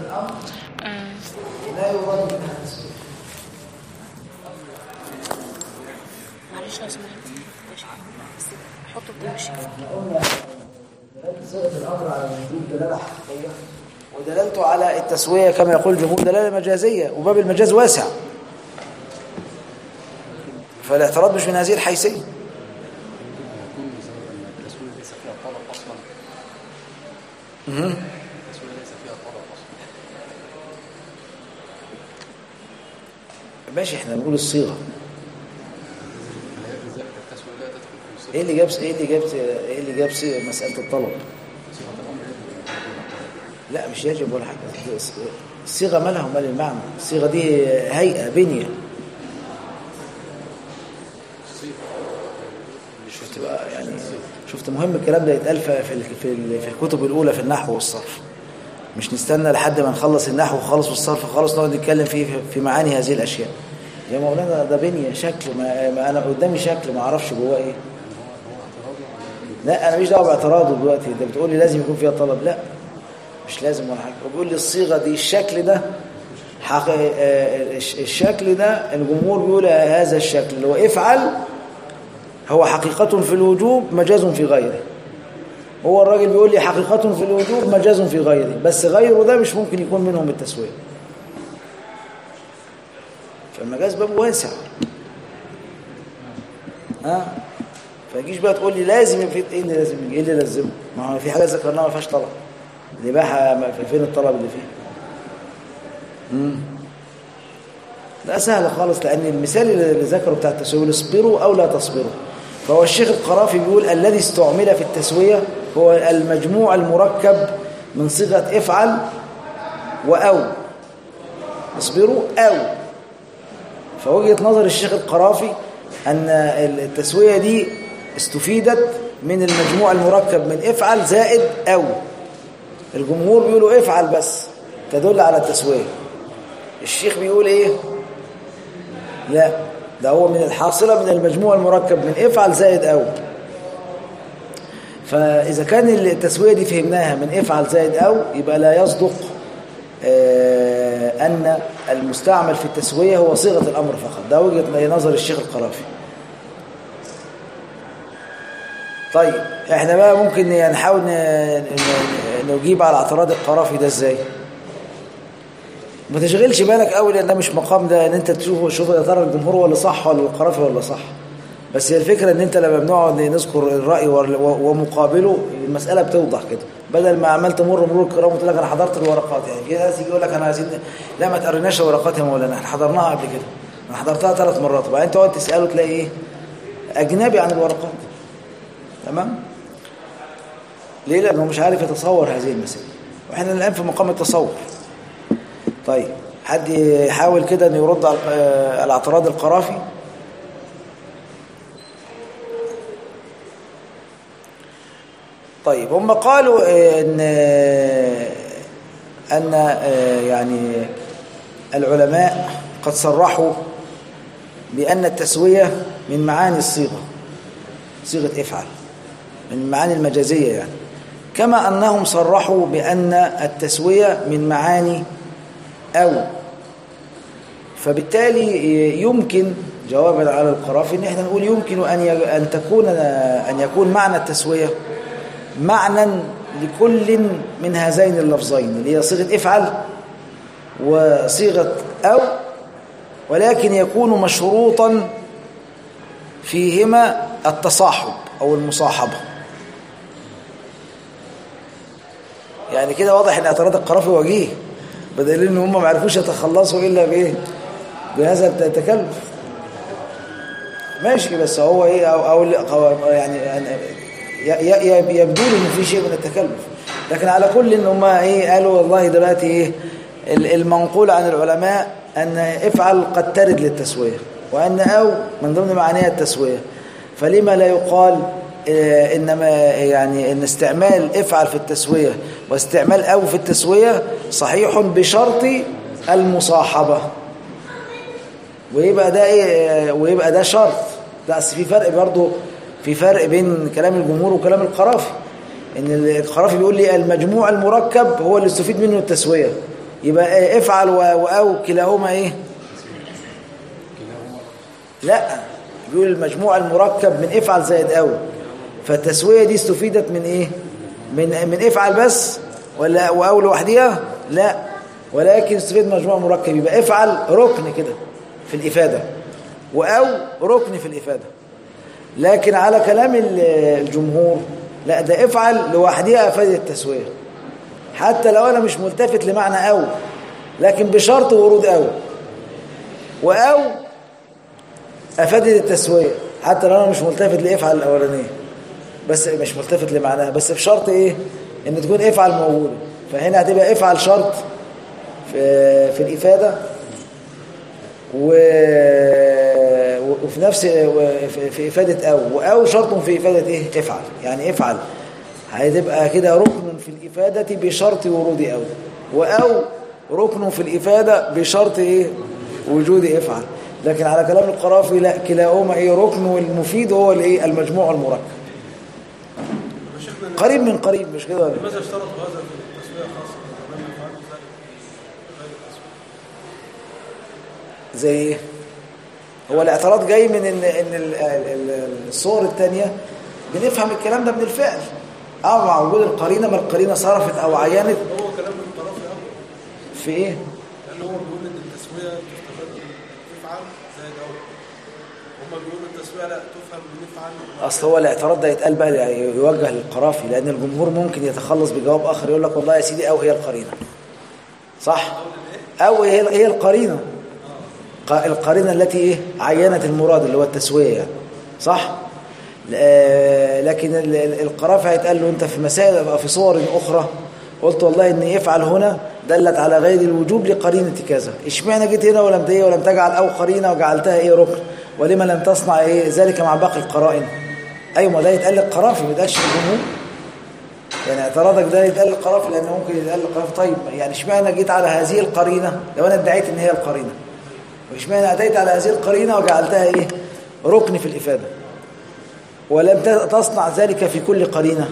الامر آه. لا يراد منها التسويه معلش يا سماحة حطه قدام الشيخ احنا قلنا دلالة صيغه الامر على وجود دلاله حقيقيه ودلالته على التسويه كما يقول الجمهور دلاله مجازيه وباب المجاز واسع فالاعتراض مش من هذه الحيثيه يكون بسبب ان التسويه ليس فيها طلب اصلا مهم. التسويه ليس فيها طلب اصلا ماشي احنا بنقول الصيغه لذلك التسويه لا تدخل في صفه ايه اللي جاب ايه اللي جاب ايه اللي جاب صيغة- مساله الطلب صفه الامر يجب ان تكون طلب لا مش يجب ولا حاجه الصيغه مالها ومال المعنى الصيغه دي هيئه بنيه شفت بقى يعني شفت مهم الكلام ده يتقال في في في ال- في الكتب الاولى في النحو والصرف مش نستنى لحد ما نخلص النحو خالص والصرف خالص نقعد نتكلم فيه في- في معاني هذه الاشياء يا مولانا ده بنيه شكل ما, ما انا قدامي شكل ما اعرفش جواه ايه لا انا مش دعوه باعتراضه دلوقتي انت بتقول لي لازم يكون فيها طلب لا مش لازم ولا حاجه وبيقول لي الصيغه دي الشكل ده حق... آه، الش- الشكل ده الجمهور بيقول هذا الشكل اللي هو افعل هو حقيقة في الوجوب مجاز في غيره هو الراجل بيقول لي حقيقة في الوجوب مجاز في غيره بس غيره ده مش ممكن يكون منهم التسوية فالمجاز باب واسع ها فيجيش بقى تقول لي لازم يبقى في ايه اللي لازم ايه اللي لازمه ما هو في حاجات ذكرناها ما فيهاش طلب الاباحه ما- فين الطلب اللي فيها امم لا سهل خالص لان المثال اللي ذكره بتاع التسويه بيقول اصبروا او لا تصبروا فهو الشيخ القرافي بيقول الذي استعمل في التسويه هو المجموع المركب من صيغه افعل واو اصبروا او فوجهه نظر الشيخ القرافي ان التسويه دي استفيدت من المجموع المركب من افعل زائد او الجمهور بيقولوا افعل بس تدل على التسويه الشيخ بيقول ايه لا ده هو من الحاصله من المجموع المركب من افعل زائد او فاذا كان التسويه دي فهمناها من افعل زائد او يبقى لا يصدق آه، ان المستعمل في التسويه هو صيغه الامر فقط ده وجهه نظر الشيخ القرافي طيب احنا بقى ممكن يعني نحاول ن- ن- نجيب على اعتراض القرافي ده ازاي ما تشغلش بالك قوي لان ده مش مقام ده ان انت تشوف شوف يا ترى الجمهور ولا صح ولا القرافي ولا صح بس هي الفكره ان انت لما بنقعد نذكر الراي وال- و- ومقابله المساله بتوضح كده بدل ما عمال تمر مرور الكرام وتقول لك انا حضرت الورقات يعني في ناس يجي يقول لك انا عايزين لا ما تقريناش الورقات يا مولانا احنا حضرناها قبل كده انا حضرتها ثلاث مرات وبعدين تقعد تساله تلاقي ايه اجنبي عن الورقات تمام ليه لانه مش عارف يتصور هذه المسائل واحنا الان في مقام التصور طيب حد يحاول كده ان يرد على آه، على اعتراض القرافي طيب هم قالوا آه، ان آه، ان آه، يعني العلماء قد صرحوا بان التسويه من معاني الصيغه صيغه افعل من المعاني المجازيه يعني كما انهم صرحوا بان التسويه من معاني أو فبالتالي يمكن جوابا على القرافي ان احنا نقول يمكن ان ي- ان تكون ان يكون معنى التسويه معنى لكل من هذين اللفظين اللي هي صيغه افعل وصيغه او ولكن يكون مشروطا فيهما التصاحب او المصاحبه يعني كده واضح ان اعتراض القرافي وجيه بدليل ان هم ما عرفوش يتخلصوا الا بايه بهذا التكلف ماشي بس هو ايه او, أو أو يعني يعني ي- ي- يبدو لي ان في شيء من التكلف لكن على كل ان هم ايه قالوا والله دلوقتي ايه ال- المنقول عن العلماء ان افعل قد ترد للتسويه وان او من ضمن معانيها التسويه فلما لا يقال آه، انما يعني ان استعمال افعل في التسويه واستعمال او في التسويه صحيح بشرط المصاحبه ويبقى ده ايه ويبقى ده شرط ده اصل في فرق برضه في فرق بين كلام الجمهور وكلام القرافي ان القرافي بيقول لي المجموع المركب هو اللي استفيد منه التسويه يبقى إيه افعل و- واو كلاهما ايه كلاهما لا بيقول المجموع المركب من افعل زائد او فالتسويه دي استفيدت من ايه من من افعل بس ولا واو لوحديها لا ولكن استفيد مجموع مركب يبقى افعل ركن كده في الافاده واو ركن في الافاده لكن على كلام ال- الجمهور لا ده افعل لوحديها افادت التسويه حتى لو انا مش ملتفت لمعنى او لكن بشرط ورود او واو افادت التسويه حتى لو انا مش ملتفت لافعل الاولانيه بس مش ملتفت لمعناها بس بشرط ايه ان تكون افعل موجوده فهنا هتبقى افعل شرط في في الافاده و وفي نفس في- في افاده او واو شرط في افاده ايه افعل يعني افعل هتبقى كده ركن في الافاده بشرط ورود او واو ركن في الافاده بشرط ايه وجود افعل لكن على كلام القرافي لا كلاهما ايه ركن والمفيد هو الايه المجموع المركب شيخنا قريب من قريب مش كده ولا إيه؟ لماذا اشترطوا هذا في التسوية خاصة ولم يفعلوا ذلك غير التسوية؟ زي ايه هو الاعتراض جاي من ان ان ال- ال- ال- الصور الثانيه بنفهم الكلام ده من الفعل اه مع وجود القرينه ما القرينه صرفت او عينت هو كلام الطرف أول في ايه لأن هو بيقول إن التسوية تستفاد من تفعل زائد أول هما بيقولوا التسوية لا تفهم من يفعل اصل هو الاعتراض ده يتقال بقى يوجه للقرافي لان الجمهور ممكن يتخلص بجواب اخر يقول لك والله يا سيدي او هي القرينه صح او هي هي القرينه ق- القرينه التي ايه عينت المراد اللي هو التسويه يعني صح ل- لكن ال- ال- القرافي هيتقال له انت في مسائل في صور اخرى قلت والله ان يفعل هنا دلت على غير الوجوب لقرينه كذا اشمعنى جيت هنا ولم ت- ولم تجعل او قرينه وجعلتها ايه ركن ولما لم تصنع ايه ذلك مع باقي القرائن ايوه ما ده يتقال للقرافي ما يتقالش للجمهور يعني اعتراضك ده يتقال للقرافي لان ممكن يتقال للقرافي طيب يعني اشمعنى جيت على هذه القرينه لو انا ادعيت ان هي القرينه واشمعنى اتيت على هذه القرينه وجعلتها ايه ركن في الافاده ولم ت- تصنع ذلك في كل قرينه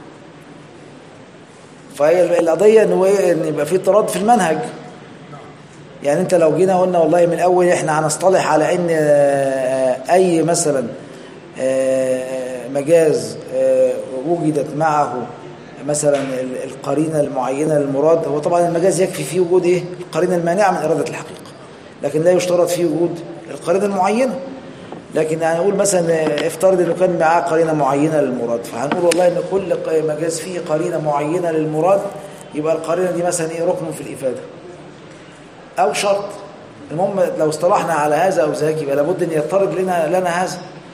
فهي القضيه ان هو إيه؟ ان يبقى في اضطراد في المنهج يعني انت لو جينا قلنا والله من الاول احنا هنصطلح على ان آه، اي مثلا آه، مجاز آه، وجدت معه مثلا ال- القرينه المعينه للمراد هو طبعا المجاز يكفي فيه وجود ايه القرينه المانعه من اراده الحقيقه لكن لا يشترط فيه وجود القرينه المعينه لكن يعني نقول مثلا افترض انه كان معاه قرينه معينه للمراد فهنقول والله ان كل ق- مجاز فيه قرينه معينه للمراد يبقى القرينه دي مثلا ايه ركن في الافاده او شرط المهم لو اصطلحنا على هذا او ذاك يبقى لابد ان يضطرد لنا لنا هذا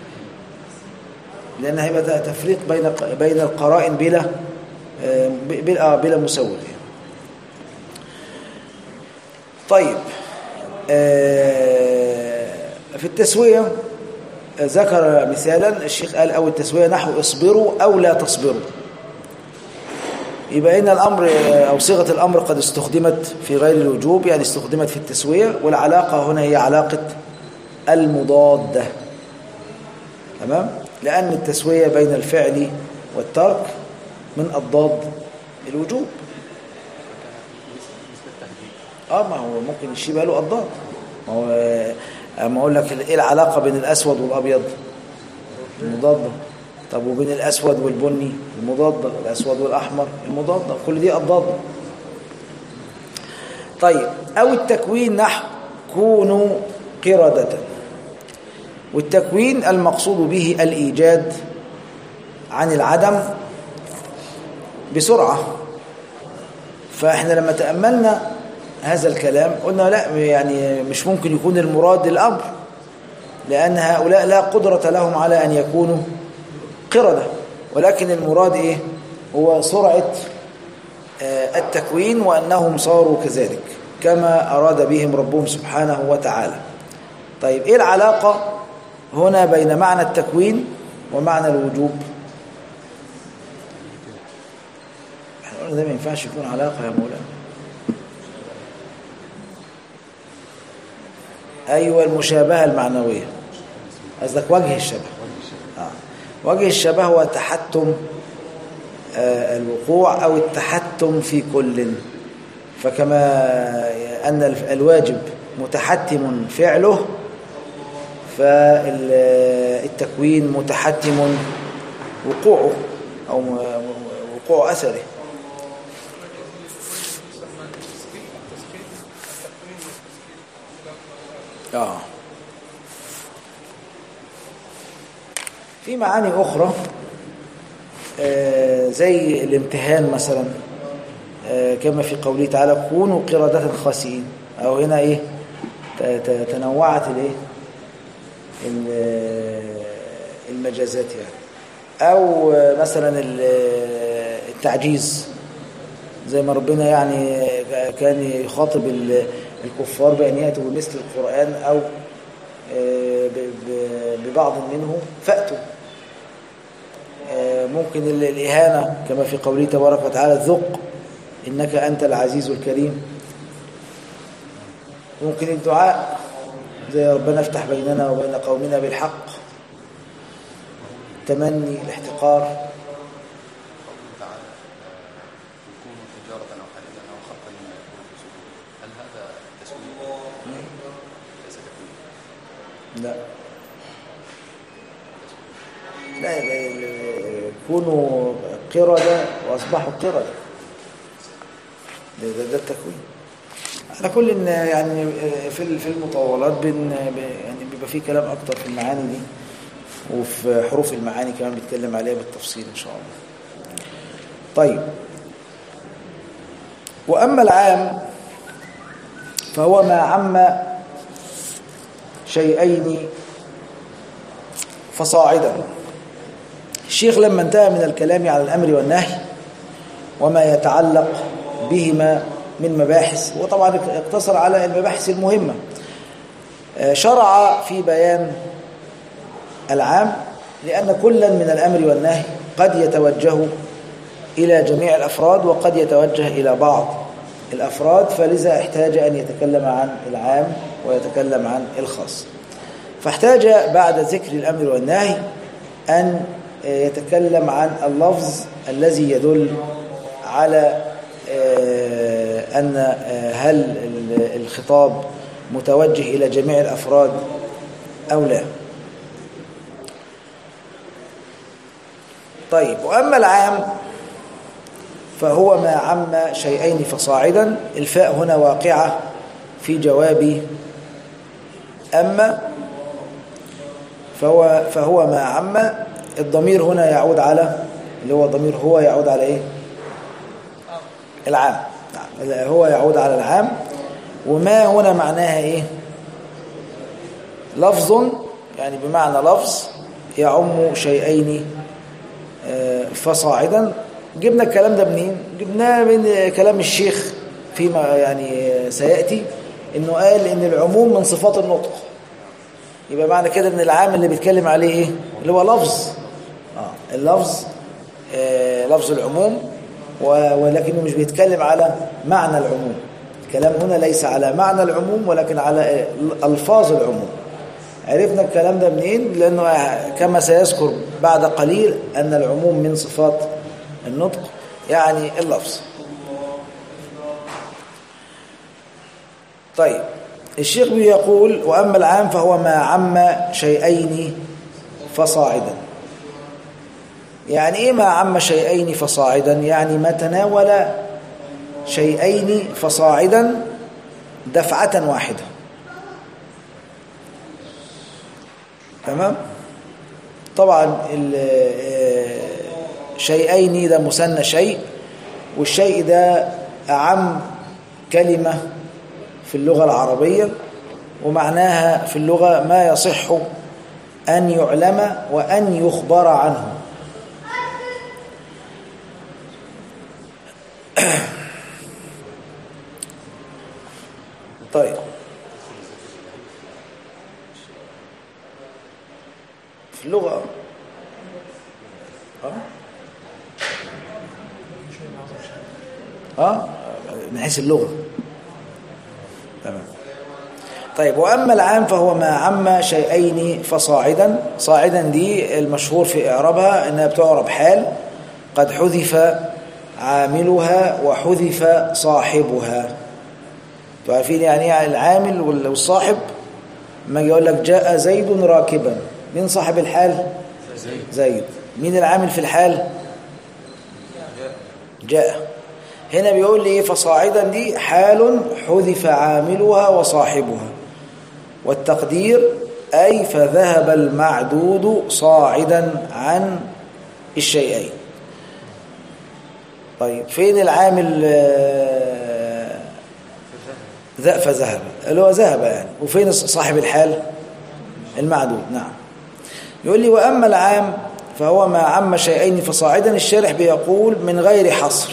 لان هيبقى ده تفريق بين بين القرائن بلا آه، ب- بلا آه، بلا مسوغ يعني. طيب آه، في التسويه آه، ذكر مثالا الشيخ قال او التسويه نحو اصبروا او لا تصبروا يبقى ان الامر او صيغه الامر قد استخدمت في غير الوجوب يعني استخدمت في التسويه والعلاقه هنا هي علاقه المضاده تمام لان التسويه بين الفعل والترك من اضداد الوجوب اه ما هو ممكن الشيء بقى له اضداد ما هو آه، اما اقول لك ايه العلاقه بين الاسود والابيض المضاده طب وبين الاسود والبني المضاده الاسود والاحمر المضاده كل دي اضداد طيب او التكوين نحو كونوا قردة والتكوين المقصود به الايجاد عن العدم بسرعه فاحنا لما تاملنا هذا الكلام قلنا لا يعني مش ممكن يكون المراد الامر لان هؤلاء لا قدره لهم على ان يكونوا قردة ولكن المراد ايه هو سرعة آه، التكوين وأنهم صاروا كذلك كما أراد بهم ربهم سبحانه وتعالى طيب ايه العلاقة هنا بين معنى التكوين ومعنى الوجوب احنا قلنا ده ما ينفعش يكون علاقة يا مولانا أيوة المشابهة المعنوية قصدك وجه الشبه آه. وجه الشبه هو تحتم آه، الوقوع أو التحتم في كل فكما أن الف- الواجب متحتم فعله فالتكوين متحتم وقوعه أو م- وقوع أثره آه في معاني أخرى آه، زي الامتهان مثلا آه، كما في قوله تعالى كونوا قردة خاسئين أو هنا إيه ت- ت- تنوعت الإيه ال- المجازات يعني أو آه، مثلا ال- التعجيز زي ما ربنا يعني كان يخاطب ال- الكفار بأن يأتوا بمثل القرآن أو آه، ب- ب- ببعض منه فأتوا آه، ممكن ال- الإهانة كما في قوله تبارك وتعالى ذق إنك أنت العزيز الكريم ممكن الدعاء زي ربنا افتح بيننا وبين قومنا بالحق تمني الاحتقار قوله تعالى كونوا تجارة أو حديدا أو خلقا مما يكون في صدور هل هذا تسويق؟ ليس تكوين لا لا لا- لا- كونوا قردة وأصبحوا قردة ده, ده, ده التكوين على كل إن يعني في ال- في المطولات بن يعني بيبقى فيه كلام أكتر في المعاني دي وفي حروف المعاني كمان بيتكلم عليها بالتفصيل إن شاء الله طيب وأما العام فهو ما عم شيئين فصاعدا الشيخ لما انتهى من الكلام على الأمر والنهي وما يتعلق بهما من مباحث وطبعا اقتصر على المباحث المهمة آه، شرع في بيان العام لأن كلا من الأمر والنهي قد يتوجه إلى جميع الأفراد وقد يتوجه إلى بعض الأفراد فلذا احتاج أن يتكلم عن العام ويتكلم عن الخاص فاحتاج بعد ذكر الأمر والنهي أن يتكلم عن اللفظ الذي يدل على آه، أن آه، هل ال- الخطاب متوجه إلى جميع الأفراد أو لا طيب وأما العام فهو ما عم شيئين فصاعدا الفاء هنا واقعة في جواب أما فهو, فهو ما عم الضمير هنا يعود على اللي هو ضمير هو يعود على إيه العام نعم هو يعود على العام وما هنا معناها إيه لفظ يعني بمعنى لفظ يعم شيئين آه، فصاعدا جبنا الكلام ده منين جبناه من كلام الشيخ فيما يعني سيأتي انه قال ان العموم من صفات النطق يبقى معنى كده ان العام اللي بيتكلم عليه ايه اللي هو لفظ اه اللفظ آه لفظ العموم و- ولكنه مش بيتكلم على معنى العموم الكلام هنا ليس على معنى العموم ولكن على آه، الفاظ العموم عرفنا الكلام ده منين لانه كما سيذكر بعد قليل ان العموم من صفات النطق يعني اللفظ طيب الشيخ بيقول واما العام فهو ما عم شيئين فصاعدا يعني ايه ما عم شيئين فصاعدا يعني ما تناول شيئين فصاعدا دفعة واحدة تمام طبعا ال- آه، شيئين ده مثنى شيء والشيء ده أعم كلمة في اللغة العربية ومعناها في اللغة ما يصح أن يعلم وأن يخبر عنه طيب في اللغة اه اه من حيث اللغة تمام طيب وأما العام فهو ما عم شيئين فصاعدا صاعدا دي المشهور في إعرابها إنها بتعرب حال قد حذف عاملها وحذف صاحبها عارفين يعني ايه العامل وال- والصاحب لما يجي يقول لك جاء زيد راكبا مين صاحب الحال زيد مين العامل في الحال جاء هنا بيقول لي ايه فصاعدا دي حال حذف عاملها وصاحبها والتقدير أي فذهب المعدود صاعدا عن الشيئين طيب فين العامل آه، ذا فذهب اللي هو ذهب يعني وفين صاحب الحال المعدود نعم يقول لي وأما العام فهو ما عم شيئين فصاعدا الشارح بيقول من غير حصر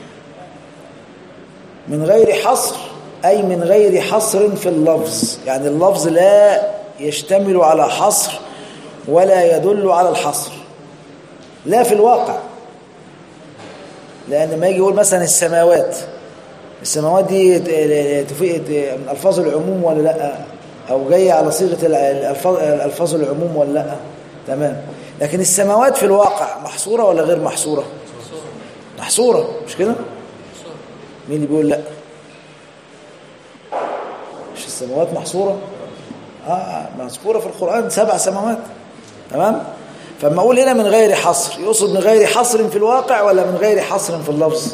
من غير حصر أي من غير حصر في اللفظ يعني اللفظ لا يشتمل على حصر ولا يدل على الحصر لا في الواقع لأن ما يجي يقول مثلا السماوات السماوات دي تفيد من ألفاظ العموم ولا لا أو جاية على صيغة الألفاظ ألفاظ العموم ولا لا تمام لكن السماوات في الواقع محصورة ولا غير محصورة محصورة مش كده مين اللي بيقول لا مش السماوات محصورة آه مذكورة في القرآن سبع سماوات تمام فما أقول هنا من غير حصر يقصد من غير حصر في الواقع ولا من غير حصر في اللفظ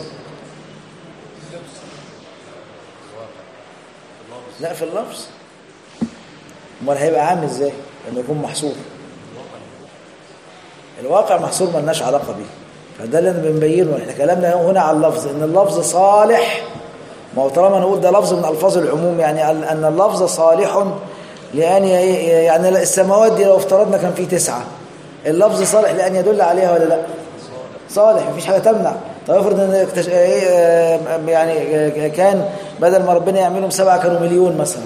لا في اللفظ امال هيبقى عام ازاي لما يكون محصور الواقع محصور ملناش علاقه بيه فده اللي انا بنبينه احنا كلامنا هنا على اللفظ ان اللفظ صالح ما هو طالما نقول ده لفظ من الفاظ العموم يعني ان اللفظ صالح لان يعني السماوات دي لو افترضنا كان في تسعه اللفظ صالح لان يدل عليها ولا لا صالح مفيش حاجه تمنع طب افرض ان اكتش... يعني كان بدل ما ربنا يعملهم سبعه كانوا مليون مثلا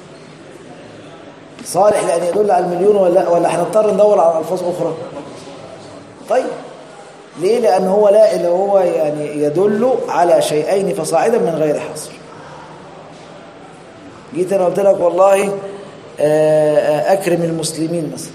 صالح لان يدل على المليون ولا ولا هنضطر ندور على الفاظ اخرى طيب ليه لان هو لا اللي هو يعني يدل على شيئين فصاعدا من غير حصر جيت انا قلت لك والله اكرم المسلمين مثلا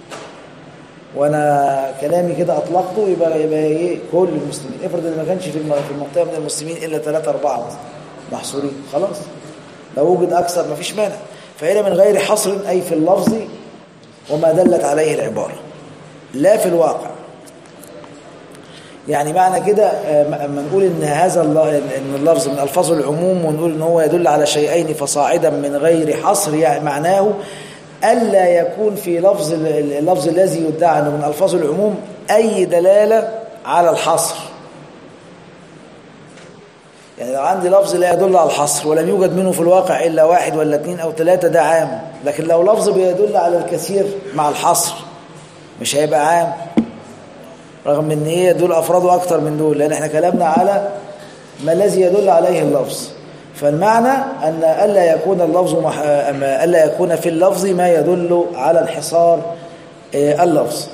وانا كلامي كده اطلقته يبقى يبقى ايه كل المسلمين افرض ان ما كانش في في المنطقه من المسلمين الا ثلاثة أربعة محصورين خلاص لو وجد اكثر ما فيش مانع فهنا من غير حصر اي في اللفظ وما دلت عليه العباره لا في الواقع يعني معنى كده اما نقول ان هذا ان اللفظ من الفاظ العموم ونقول ان هو يدل على شيئين فصاعدا من غير حصر يعني معناه الا يكون في لفظ اللفظ الذي يدعى انه من الفاظ العموم اي دلاله على الحصر يعني لو عندي لفظ لا يدل على الحصر ولم يوجد منه في الواقع الا واحد ولا اثنين او ثلاثه ده عام لكن لو لفظ بيدل على الكثير مع الحصر مش هيبقى عام رغم ان ايه دول افراده اكتر من دول لان احنا كلامنا على ما الذي يدل عليه اللفظ فالمعنى ان الا يكون اللفظ مح... الا يكون في اللفظ ما يدل على انحصار اللفظ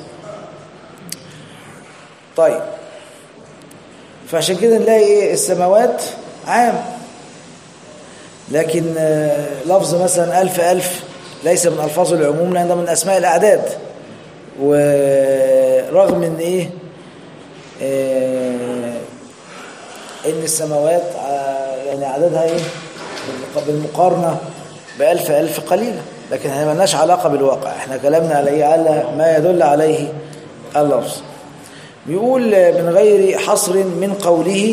طيب فعشان كده نلاقي ايه السماوات عام لكن لفظ مثلا ألف ألف ليس من ألفاظ العموم لأن ده من أسماء الأعداد ورغم ان ايه آه ان السماوات يعني عددها ايه بالمقارنة بألف ألف قليلة لكن احنا ملناش علاقة بالواقع احنا كلامنا على ايه على ما يدل عليه اللفظ بيقول من غير حصر من قوله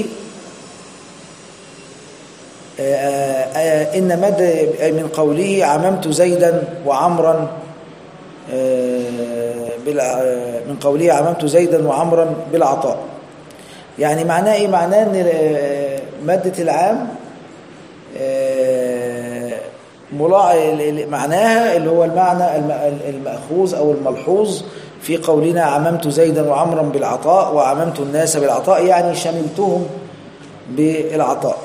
إن مد من قوله عممت زيدا وعمرا من قوله عممت زيدا وعمرا بالعطاء يعني معناه ايه معناه ان ماده العام معناها اللي هو المعنى المأخوذ او الملحوظ في قولنا عممت زيدا وعمرا بالعطاء وعممت الناس بالعطاء يعني شملتهم بالعطاء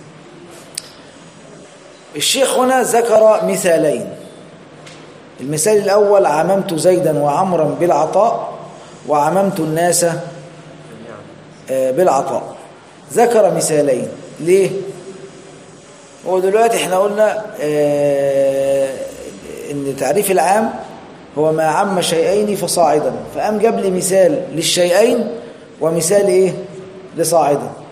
الشيخ هنا ذكر مثالين المثال الأول عممت زيدا وعمرا بالعطاء وعممت الناس بالعطاء ذكر مثالين ليه هو دلوقتي احنا قلنا ان تعريف العام هو ما عم شيئين فصاعدا فقام جاب لي مثال للشيئين ومثال ايه لصاعدا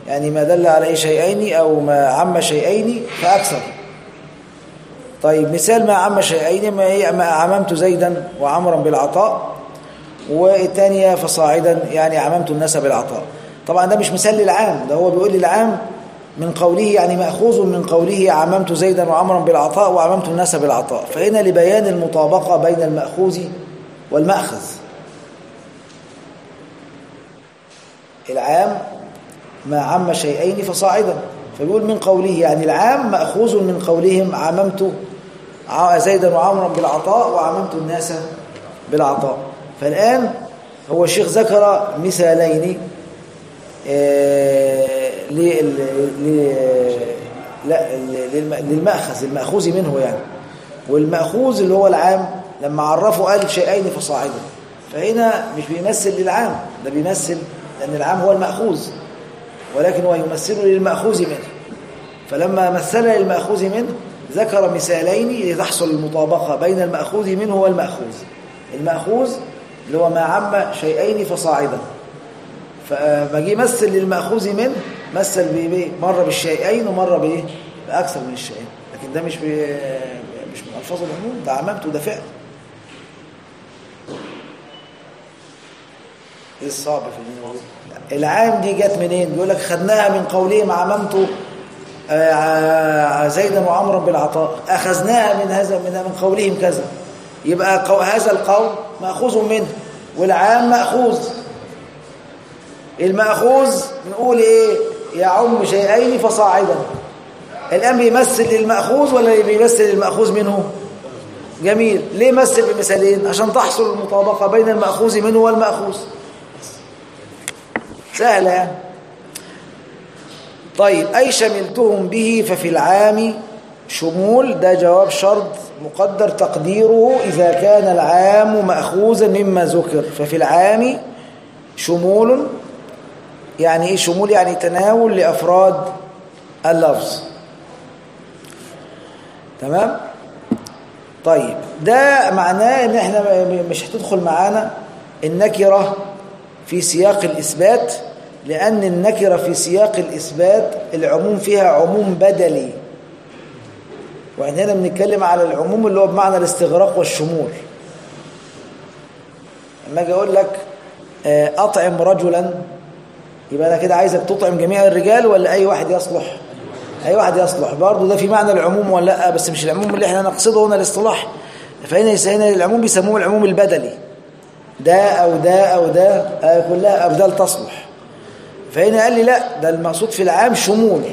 يعني ما دل على شيئين أو ما عم شيئين فأكثر طيب مثال ما عم شيئين ما هي ما عممت زيدا وعمرا بالعطاء والثانية فصاعدا يعني عممت الناس بالعطاء طبعا ده مش مثال للعام ده هو بيقول للعام من قوله يعني مأخوذ من قوله عممت زيدا وعمرا بالعطاء وعممت الناس بالعطاء فهنا لبيان المطابقة بين المأخوذ والمأخذ العام ما عم شيئين فصاعدا فبيقول من قوله يعني العام مأخوذ من قولهم عممت ع- زيدا وعمرا بالعطاء وعممت الناس بالعطاء فالآن هو الشيخ ذكر مثالين آه، لل- ل- لا للم- للمأخذ المأخوذ منه يعني والمأخوذ اللي هو العام لما عرفه قال شيئين فصاعدا فهنا مش بيمثل للعام ده بيمثل لأن العام هو المأخوذ ولكن هو يمثل للمأخوذ منه فلما مثل للمأخوذ منه ذكر مثالين لتحصل المطابقة بين المأخوذ منه والمأخوذ المأخوذ اللي هو ما عم شيئين فصاعدا فما جه يمثل للمأخوذ منه مثل بإيه؟ مرة بالشيئين ومرة بإيه؟ بأكثر من الشيئين لكن ده مش ب... مش من ألفاظ العموم ده عممت وده فعل ايه الصعب في الموضوع العام دي جت منين بيقول لك خدناها من قولهم عممت آه، ع- زيدا وعمرا بالعطاء اخذناها من هذا من من قولهم كذا يبقى قو هذا القول ماخوذ منه والعام ماخوذ الماخوذ نقول ايه يعم شيئين فصاعدا الان بيمثل للماخوذ ولا بيمثل للماخوذ منه جميل ليه مثل بمثالين عشان تحصل المطابقه بين الماخوذ منه والماخوذ سهلة يعني. طيب أي شملتهم به ففي العام شمول ده جواب شرط مقدر تقديره إذا كان العام مأخوذا مما ذكر ففي العام شمول يعني إيه شمول يعني تناول لأفراد اللفظ تمام طيب ده معناه ان احنا مش هتدخل معانا النكره في سياق الإثبات لأن النكرة في سياق الإثبات العموم فيها عموم بدلي وعندنا بنتكلم على العموم اللي هو بمعنى الاستغراق والشمول لما اجي اقول لك آه، اطعم رجلا يبقى انا كده عايزك تطعم جميع الرجال ولا اي واحد يصلح اي واحد يصلح برضه ده في معنى العموم ولا لا بس مش العموم اللي احنا نقصده هنا الاصطلاح فهنا هنا العموم بيسموه العموم البدلي ده أو ده أو ده آه، كلها أبدال تصلح فهنا قال لي لا ده المقصود في العام شمول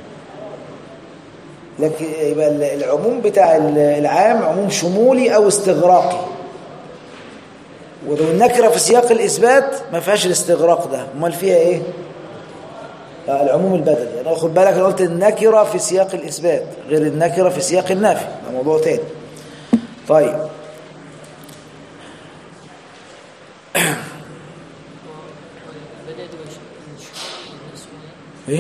لكن يبقى ال- العموم بتاع ال- العام عموم شمولي أو استغراقي ولو النكرة في سياق الإثبات ما فيهاش الاستغراق ده امال فيها إيه؟ آه، العموم البدلي أنا خد بالك أنا قلت النكرة في سياق الإثبات غير النكرة في سياق النافي ده موضوع تاني طيب بدأت بالشمول بالنسبة إيه؟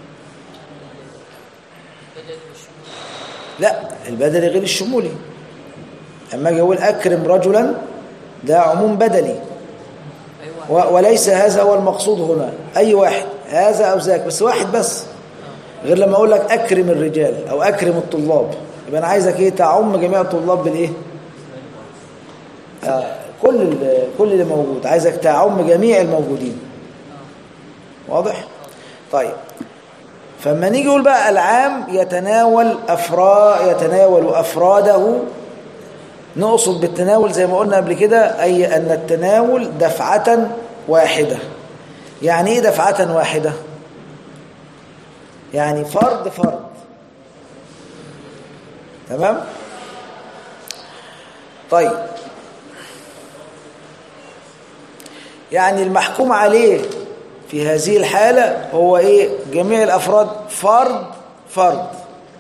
بدأت بالشمول لا البدلي غير الشمولي اما اجي اقول اكرم رجلا ده عموم بدلي أيوة و- وليس هذا هو المقصود هنا اي واحد هذا او ذاك بس واحد بس غير لما اقول لك اكرم الرجال او اكرم الطلاب يبقى انا عايزك ايه تعم جميع الطلاب بالايه آه كل ال- كل اللي موجود عايزك تعم جميع الموجودين واضح طيب فلما نيجي نقول بقى العام يتناول أفراد يتناول أفراده نقصد بالتناول زي ما قلنا قبل كده أي أن التناول دفعة واحدة يعني إيه دفعة واحدة؟ يعني فرد فرد تمام؟ طيب يعني المحكوم عليه في هذه الحالة هو إيه جميع الأفراد فرد فرد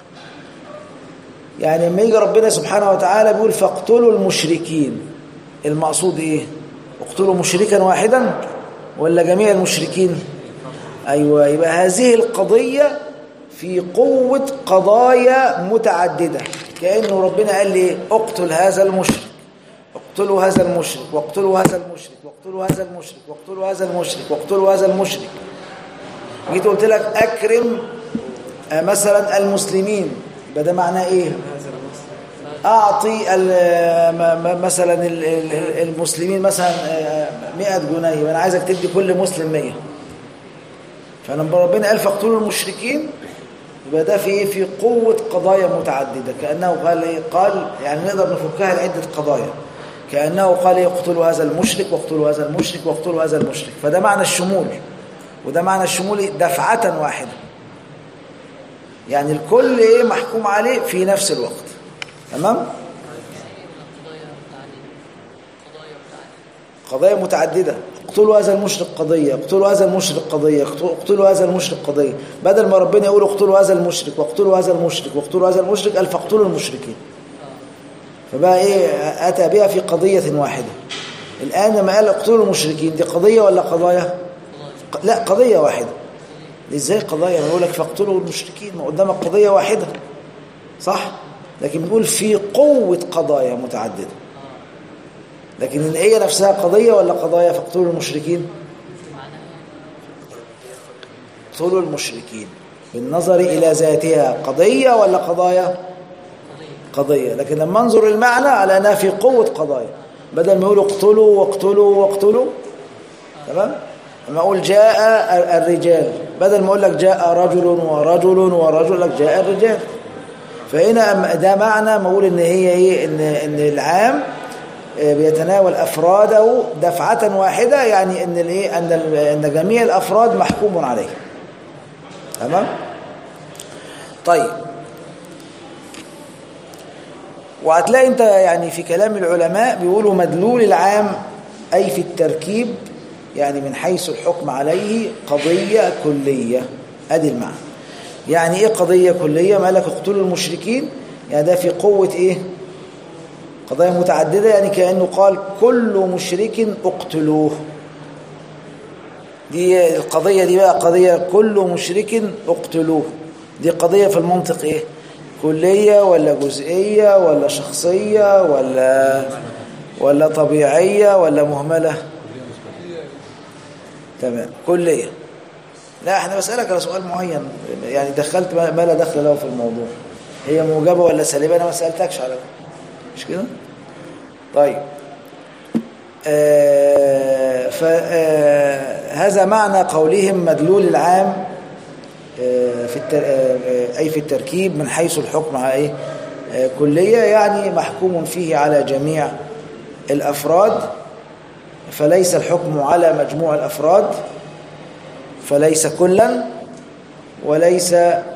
يعني لما يجي ربنا سبحانه وتعالى بيقول فاقتلوا المشركين المقصود إيه اقتلوا مشركا واحدا ولا جميع المشركين أيوة يبقى هذه القضية في قوة قضايا متعددة كأنه ربنا قال لي اقتل هذا المشرك اقتلوا هذا المشرك واقتلوا هذا المشرك واقتلوا هذا المشرك واقتلوا هذا المشرك واقتلوا هذا المشرك جيت قلت لك اكرم آه، مثلا المسلمين يبقى ده معناه ايه اعطي ال- م- م- مثلا ال- ال- المسلمين مثلا آه، 100 جنيه وانا عايزك تدي كل مسلم 100 فلما ربنا قال فاقتلوا المشركين يبقى ده في ايه في قوه قضايا متعدده كانه قال ايه قال يعني نقدر نفكها لعده قضايا كانه قال ايه اقتلوا هذا المشرك واقتلوا هذا المشرك واقتلوا هذا المشرك فده معنى الشمول وده معنى الشمول إيه؟ دفعه واحده يعني الكل ايه محكوم عليه في نفس الوقت تمام قضايا متعددة قضايا متعددة قضايا متعددة اقتلوا هذا المشرك قضية اقتلوا هذا المشرك قضية اقتلوا- اقتلوا هذا المشرك قضية بدل ما ربنا يقول اقتلوا هذا المشرك واقتلوا هذا المشرك واقتلوا هذا المشرك قال فاقتلوا المشركين فبقى ايه أتى بها في قضية واحدة الآن لما قال اقتلوا المشركين دي قضية ولا قضايا ق- لا قضية واحدة ازاي قضايا انا بقول لك فاقتلوا المشركين ما قدامك قضية واحدة صح لكن بنقول في قوة قضايا متعددة لكن هي نفسها قضية ولا قضايا فاقتلوا المشركين اقتلوا المشركين بالنظر إلى ذاتها قضية ولا قضايا قضية لكن لما انظر المعنى على أنها في قوة قضايا بدل ما يقولوا اقتلوا واقتلوا واقتلوا تمام لما أقول جاء ال- الرجال بدل ما أقول لك جاء رجل ورجل ورجل لك جاء الرجال فهنا أم- ده معنى ما أقول إن هي إيه إن إن العام آه، بيتناول أفراده دفعة واحدة يعني إن الإيه أن ال- أن جميع الأفراد محكوم عليه تمام طيب وهتلاقي انت يعني في كلام العلماء بيقولوا مدلول العام أي في التركيب يعني من حيث الحكم عليه قضية كلية ادي المعنى يعني ايه قضية كلية ما لك اقتلوا المشركين يعني ده في قوة ايه قضايا متعددة يعني كأنه قال كل مشرك اقتلوه دي القضية دي بقى قضية كل مشرك اقتلوه دي قضية في المنطق ايه كلية ولا جزئية ولا شخصية ولا ولا طبيعية ولا مهملة تمام كلية لا احنا بسألك على سؤال معين يعني دخلت ما ما لا دخل له في الموضوع هي موجبة ولا سالبة انا ما سألتكش على مش كده طيب آه فهذا معنى قولهم مدلول العام آه في التر... آه أي في التركيب من حيث الحكم على إيه آه كلية يعني محكوم فيه على جميع الأفراد فليس الحكم على مجموع الأفراد فليس كلا وليس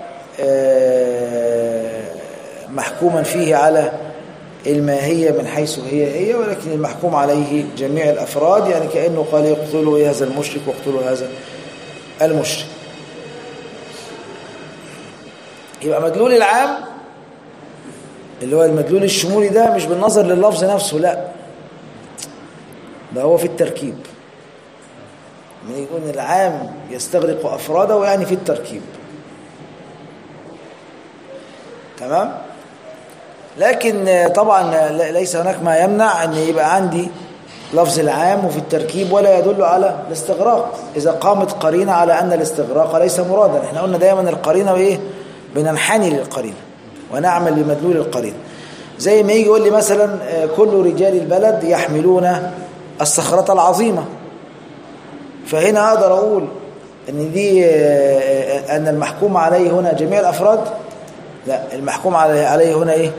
محكوما فيه على الماهية من حيث هي هي ولكن المحكوم عليه جميع الأفراد يعني كأنه قال يقتلوا هذا المشرك واقتلوا هذا المشرك يبقى مدلول العام اللي هو المدلول الشمولي ده مش بالنظر لللفظ نفسه لا ده هو في التركيب من يقول العام يستغرق أفراده يعني في التركيب تمام لكن طبعا ليس هناك ما يمنع أن يبقى عندي لفظ العام وفي التركيب ولا يدل على الاستغراق إذا قامت قرينة على أن الاستغراق ليس مرادا احنا قلنا دايما القرينة وإيه بننحني للقرينة ونعمل لمدلول القرينة زي ما يجي يقول لي مثلا كل رجال البلد يحملون الصخرة العظيمة فهنا أقدر أقول أن دي أن المحكوم عليه هنا جميع الأفراد لا المحكوم عليه هنا إيه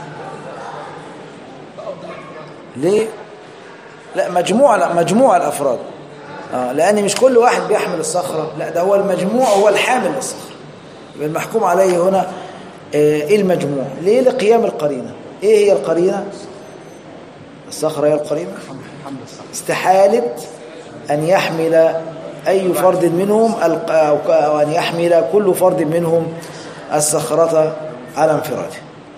ليه لا مجموع لا مجموع الأفراد آه لأن مش كل واحد بيحمل الصخرة لا ده هو المجموع هو الحامل للصخرة يبقى المحكوم عليه هنا إيه المجموع ليه لقيام القرينة إيه هي القرينة الصخرة هي القرينة استحالة أن يحمل أي فرد منهم أو أن يحمل كل فرد منهم الصخرة على انفراده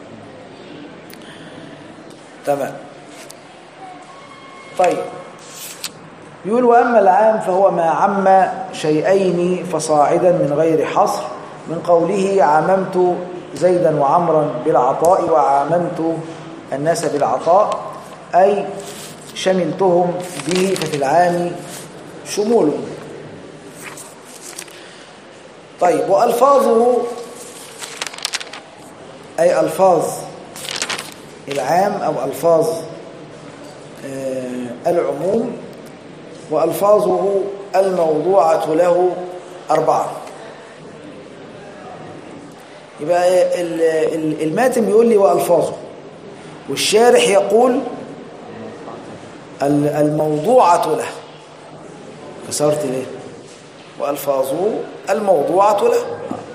تمام طيب يقول وأما العام فهو ما عم شيئين فصاعدا من غير حصر من قوله عممت زيدا وعمرا بالعطاء وعاممت الناس بالعطاء أي شملتهم به ففي العام شمول طيب وألفاظه أي ألفاظ العام أو ألفاظ آه، العموم وألفاظه الموضوعة له أربعة يبقى ال- ال- الماتم يقول لي وألفاظه والشارح يقول ال- الموضوعة له كسرت ليه وألفاظه الموضوعة له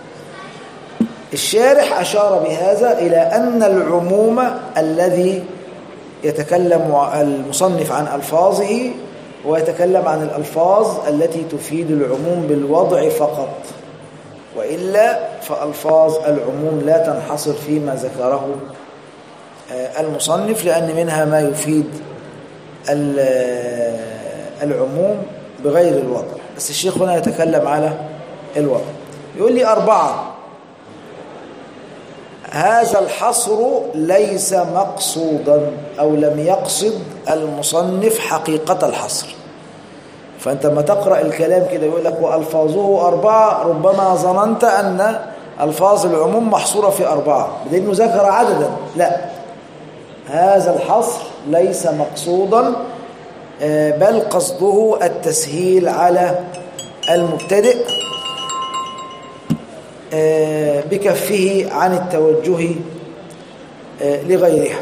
الشارح أشار بهذا إلى أن العموم الذي يتكلم المصنف عن ألفاظه ويتكلم عن الألفاظ التي تفيد العموم بالوضع فقط وإلا فألفاظ العموم لا تنحصر فيما ذكره آه، المصنف لأن منها ما يفيد ال- آه، العموم بغير الوضع بس الشيخ هنا يتكلم على الوضع يقول لي أربعة هذا الحصر ليس مقصودا أو لم يقصد المصنف حقيقة الحصر فأنت ما تقرأ الكلام كده يقول لك وألفاظه أربعة ربما ظننت أن ألفاظ العموم محصورة في أربعة لأنه ذكر عددا لا هذا الحصر ليس مقصودا آه، بل قصده التسهيل على المبتدئ آه، بكفه عن التوجه آه، لغيرها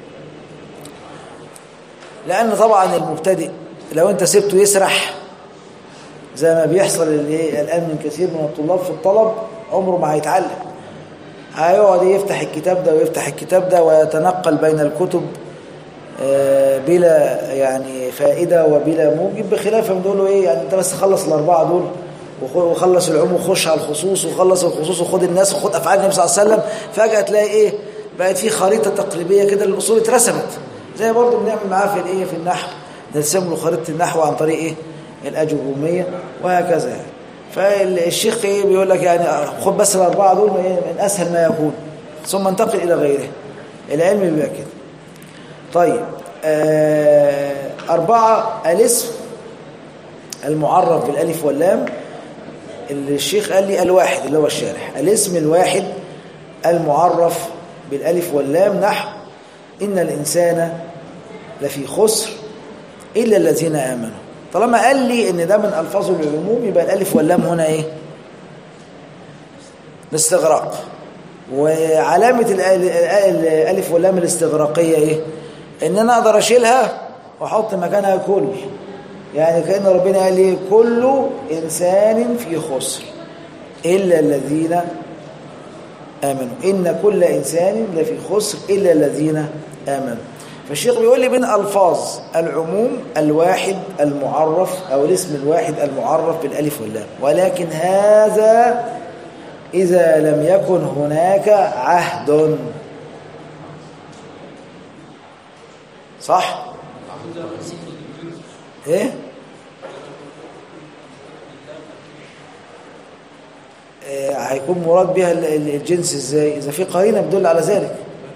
لأن طبعا المبتدئ لو أنت سبته يسرح زي ما بيحصل اللي الآن من كثير من الطلاب في الطلب عمره ما هيتعلم هيقعد يفتح الكتاب ده ويفتح الكتاب ده ويتنقل بين الكتب آه، بلا يعني فائدة وبلا موجب بخلاف ما له ايه يعني انت بس خلص الأربعة دول وخ- وخلص العموم وخش على الخصوص وخلص الخصوص وخد الناس وخد أفعال النبي صلى الله عليه وسلم فجأة تلاقي ايه بقت في خريطة تقريبية كده للأصول اترسمت زي برضه بنعمل معاه في الايه في النحو نرسم له خريطة النحو عن طريق ايه الأجرومية وهكذا يعني فالشيخ ايه بيقول لك يعني خد بس الأربعة دول من إيه؟ من أسهل ما يكون ثم انتقل إلى غيره العلم بيبقى كده طيب آه أربعة الاسم المعرف بالألف واللام اللي الشيخ قال لي الواحد اللي هو الشارح الاسم الواحد المعرف بالألف واللام نحو إن الإنسان لفي خسر إلا الذين آمنوا طالما قال لي إن ده من ألفاظ العموم يبقى الألف واللام هنا إيه الاستغراق وعلامة ال- ال- ال- الألف واللام الاستغراقية إيه إن أنا أقدر أشيلها وأحط مكانها كل يعني كأن ربنا قال لي كل إنسان في خسر إلا الذين آمنوا إن كل إنسان لفي خسر إلا الذين آمنوا فالشيخ بيقول لي من ألفاظ العموم الواحد المعرف أو الاسم الواحد المعرف بالألف واللام ولكن هذا إذا لم يكن هناك عهد صح؟ إيه؟ آه، هيكون مراد بها ال- ال- الجنس ازاي اذا في قرينه بتدل على ذلك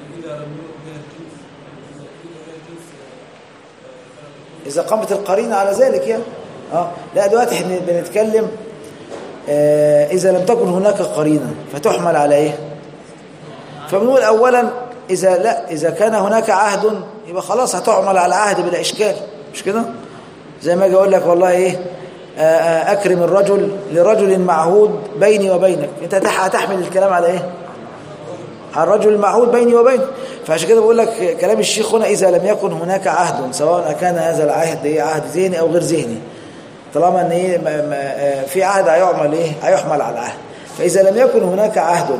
اذا قامت القرينه على ذلك يعني اه لا دلوقتي احنا بنتكلم آه اذا لم تكن هناك قرينه فتحمل على ايه فبنقول اولا اذا لا اذا كان هناك عهد يبقى خلاص هتعمل على عهد بلا اشكال مش كده زي ما اجي اقول لك والله ايه آه، آه، اكرم الرجل لرجل معهود بيني وبينك انت هتح- هتحمل الكلام على ايه على الرجل المعهود بيني وبينك فعشان كده بقول لك كلام الشيخ هنا اذا لم يكن هناك عهد سواء كان هذا العهد ايه عهد ذهني او غير ذهني طالما ان ايه ما- ما- آه، في عهد هيعمل ايه هيحمل على العهد فاذا لم يكن هناك عهد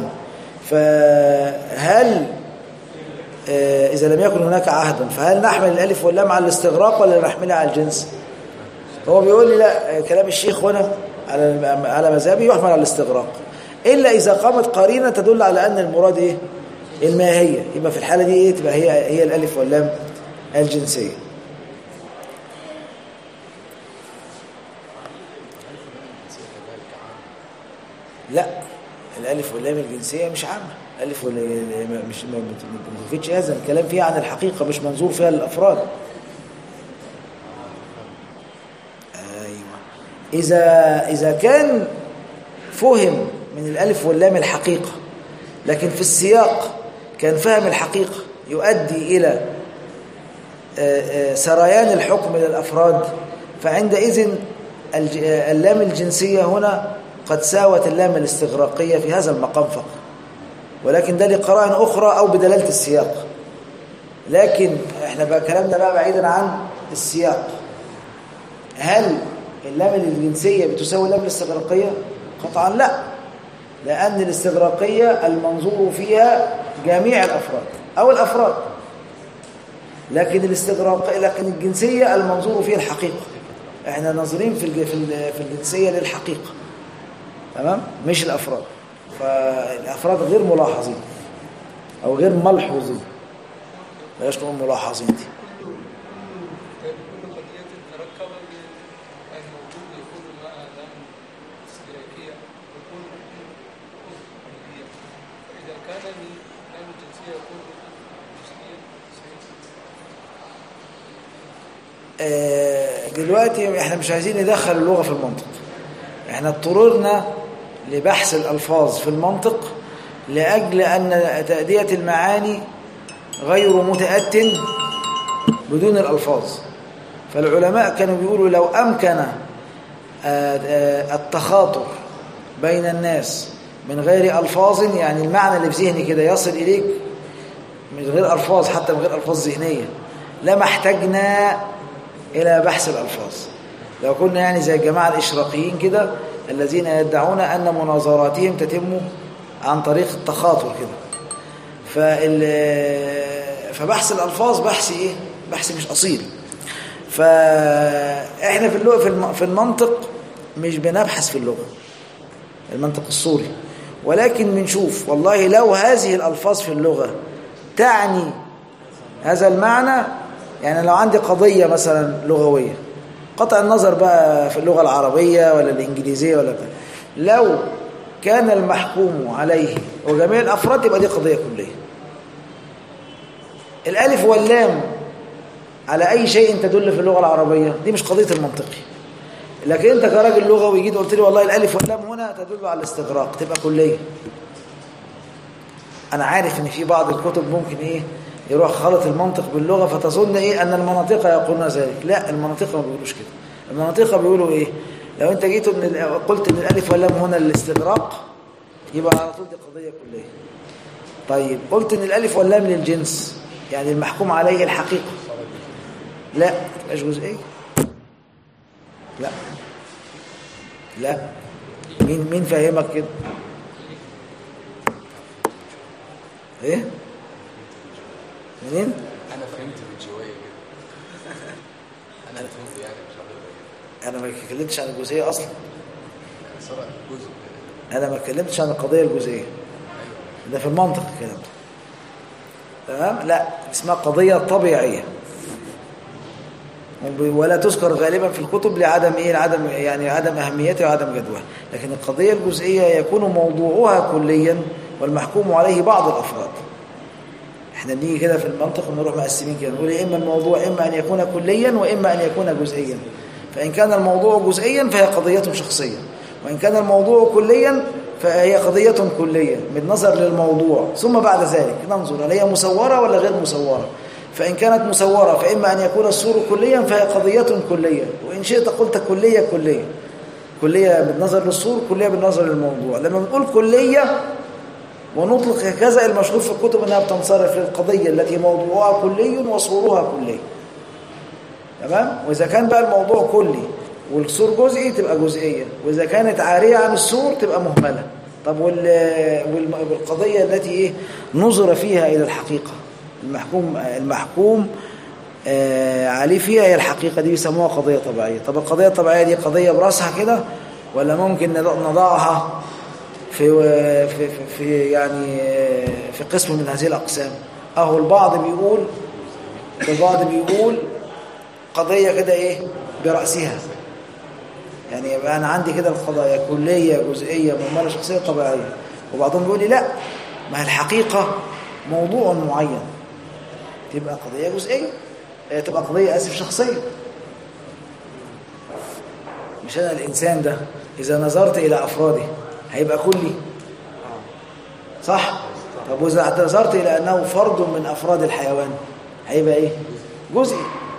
فهل آه، إذا لم يكن هناك عهد فهل نحمل الألف واللام على الاستغراق ولا نحملها على الجنس هو بيقول لي لا آه، كلام الشيخ هنا على على مذهبي يحمل على الاستغراق إلا إذا قامت قرينة تدل على أن المراد إيه الماهية يبقى في الحالة دي إيه تبقى هي هي الألف واللام الجنسية لا الألف واللام الجنسية مش عامة الألف واللام مش ما ما تفيدش هذا الكلام فيها عن الحقيقة مش منظور فيها للأفراد أيوة إذا إذا كان فهم من الألف واللام الحقيقة لكن في السياق كان فهم الحقيقة يؤدي إلى آه، آه، سريان الحكم للأفراد فعندئذ الج- آه، اللام الجنسية هنا قد ساوت اللام الاستغراقية في هذا المقام فقط ولكن ده لقرائن أخرى أو بدلالة السياق لكن احنا بقى كلامنا بقى بعيدا عن السياق هل اللام الجنسية بتساوي اللام الاستغراقية؟ قطعا لا لأن الاستغراقية المنظور فيها جميع الأفراد أو الأفراد لكن الاستغراق لكن الجنسية المنظور فيها الحقيقة احنا ناظرين في الج- في ال- في الجنسية للحقيقة تمام مش الأفراد فالأفراد غير ملاحظين أو غير ملحوظين بلاش نقول ملاحظين دي كل قضية تركب الموجود يكون مع لام استدراكية يكون حرية فإذا كان من لام الجنسية يكون جزئيا آه، دلوقتي احنا مش عايزين ندخل اللغة في المنطق احنا اضطررنا لبحث الألفاظ في المنطق لأجل أن تأدية المعاني غير متأت بدون الألفاظ فالعلماء كانوا بيقولوا لو أمكن آه، آه، التخاطر بين الناس من غير ألفاظ يعني المعنى اللي في ذهني كده يصل إليك من غير ألفاظ حتى من غير ألفاظ ذهنية لما احتجنا إلى بحث الألفاظ لو كنا يعني زي الجماعة الإشراقيين كده الذين يدعون أن مناظراتهم تتم عن طريق التخاطر كده فال فبحث الألفاظ بحث إيه؟ بحث مش أصيل فإحنا في اللغة في الم- في المنطق مش بنبحث في اللغة المنطق الصوري ولكن بنشوف والله لو هذه الألفاظ في اللغة تعني هذا المعنى يعني لو عندي قضية مثلا لغوية قطع النظر بقى في اللغة العربية ولا الإنجليزية ولا بتاع لو كان المحكوم عليه وجميع الأفراد يبقى دي قضية كلية الألف واللام على أي شيء تدل في اللغة العربية دي مش قضية المنطقي لكن أنت كراجل لغوي جيت قلت لي والله الألف واللام هنا تدل على الاستغراق تبقى كلية أنا عارف إن في بعض الكتب ممكن إيه يروح خلط المنطق باللغة فتظن إيه أن المناطق يقولون ذلك لا المناطق ما بيقولوش كده المناطق بيقولوا إيه لو أنت جيت من ال- قلت إن الألف واللام هنا الاستغراق يبقى على طول دي قضية كلية طيب قلت إن الألف واللام للجنس يعني المحكوم عليه الحقيقة لا ما تبقاش جزئية لا لا مين مين فاهمك كده ايه منين انا فهمت من شويه كده انا فهمت يعني مش حضرتك انا ما اتكلمتش عن الجزئيه اصلا يعني صار جزء انا ما اتكلمتش عن القضيه الجزئيه ده في المنطق الكلام ده تمام لا اسمها قضيه طبيعيه وب- ولا تذكر غالبا في الكتب لعدم ايه لعدم يعني عدم اهميتها وعدم جدواها لكن القضيه الجزئيه يكون موضوعها كليا والمحكوم عليه بعض الافراد احنا بنيجي كده في المنطق ونروح مقسمين كده نقول اما الموضوع اما ان يكون كليا واما ان يكون جزئيا فان كان الموضوع جزئيا فهي قضيه شخصيه وان كان الموضوع كليا فهي قضيه كليه بالنظر للموضوع ثم بعد ذلك ننظر هل هي مسوره ولا غير مسوره فان كانت مسوره فاما ان يكون السور كليا فهي قضيه كليه وان شئت قلت كليه كليه كليه بالنظر للصور كليه بالنظر للموضوع لما بنقول كليه ونطلق هكذا المشهور في الكتب انها بتنصرف للقضيه التي موضوعها كلي وصورها كلي تمام واذا كان بقى الموضوع كلي والسور جزئي تبقى جزئيه واذا كانت عاريه عن السور تبقى مهمله طب وال والم- والقضيه التي ايه نظر فيها الى الحقيقه المحكوم المحكوم آه عليه فيها هي الحقيقه دي بيسموها قضيه طبيعيه طب القضيه الطبيعيه دي قضيه براسها كده ولا ممكن نض- نضعها في في في- في يعني في قسم من هذه الاقسام اهو البعض بيقول البعض بيقول قضيه كده ايه براسها يعني يبقى انا عندي كده القضايا كليه جزئيه مهمله شخصيه طبيعيه وبعضهم بيقول لي لا ما هي الحقيقه موضوع معين تبقى قضيه جزئيه آه، تبقى قضيه اسف شخصيه مش انا الانسان ده اذا نظرت الى افراده هيبقى كلي صح طب واذا اعتذرت الى انه فرد من افراد الحيوان هيبقى ايه جزئي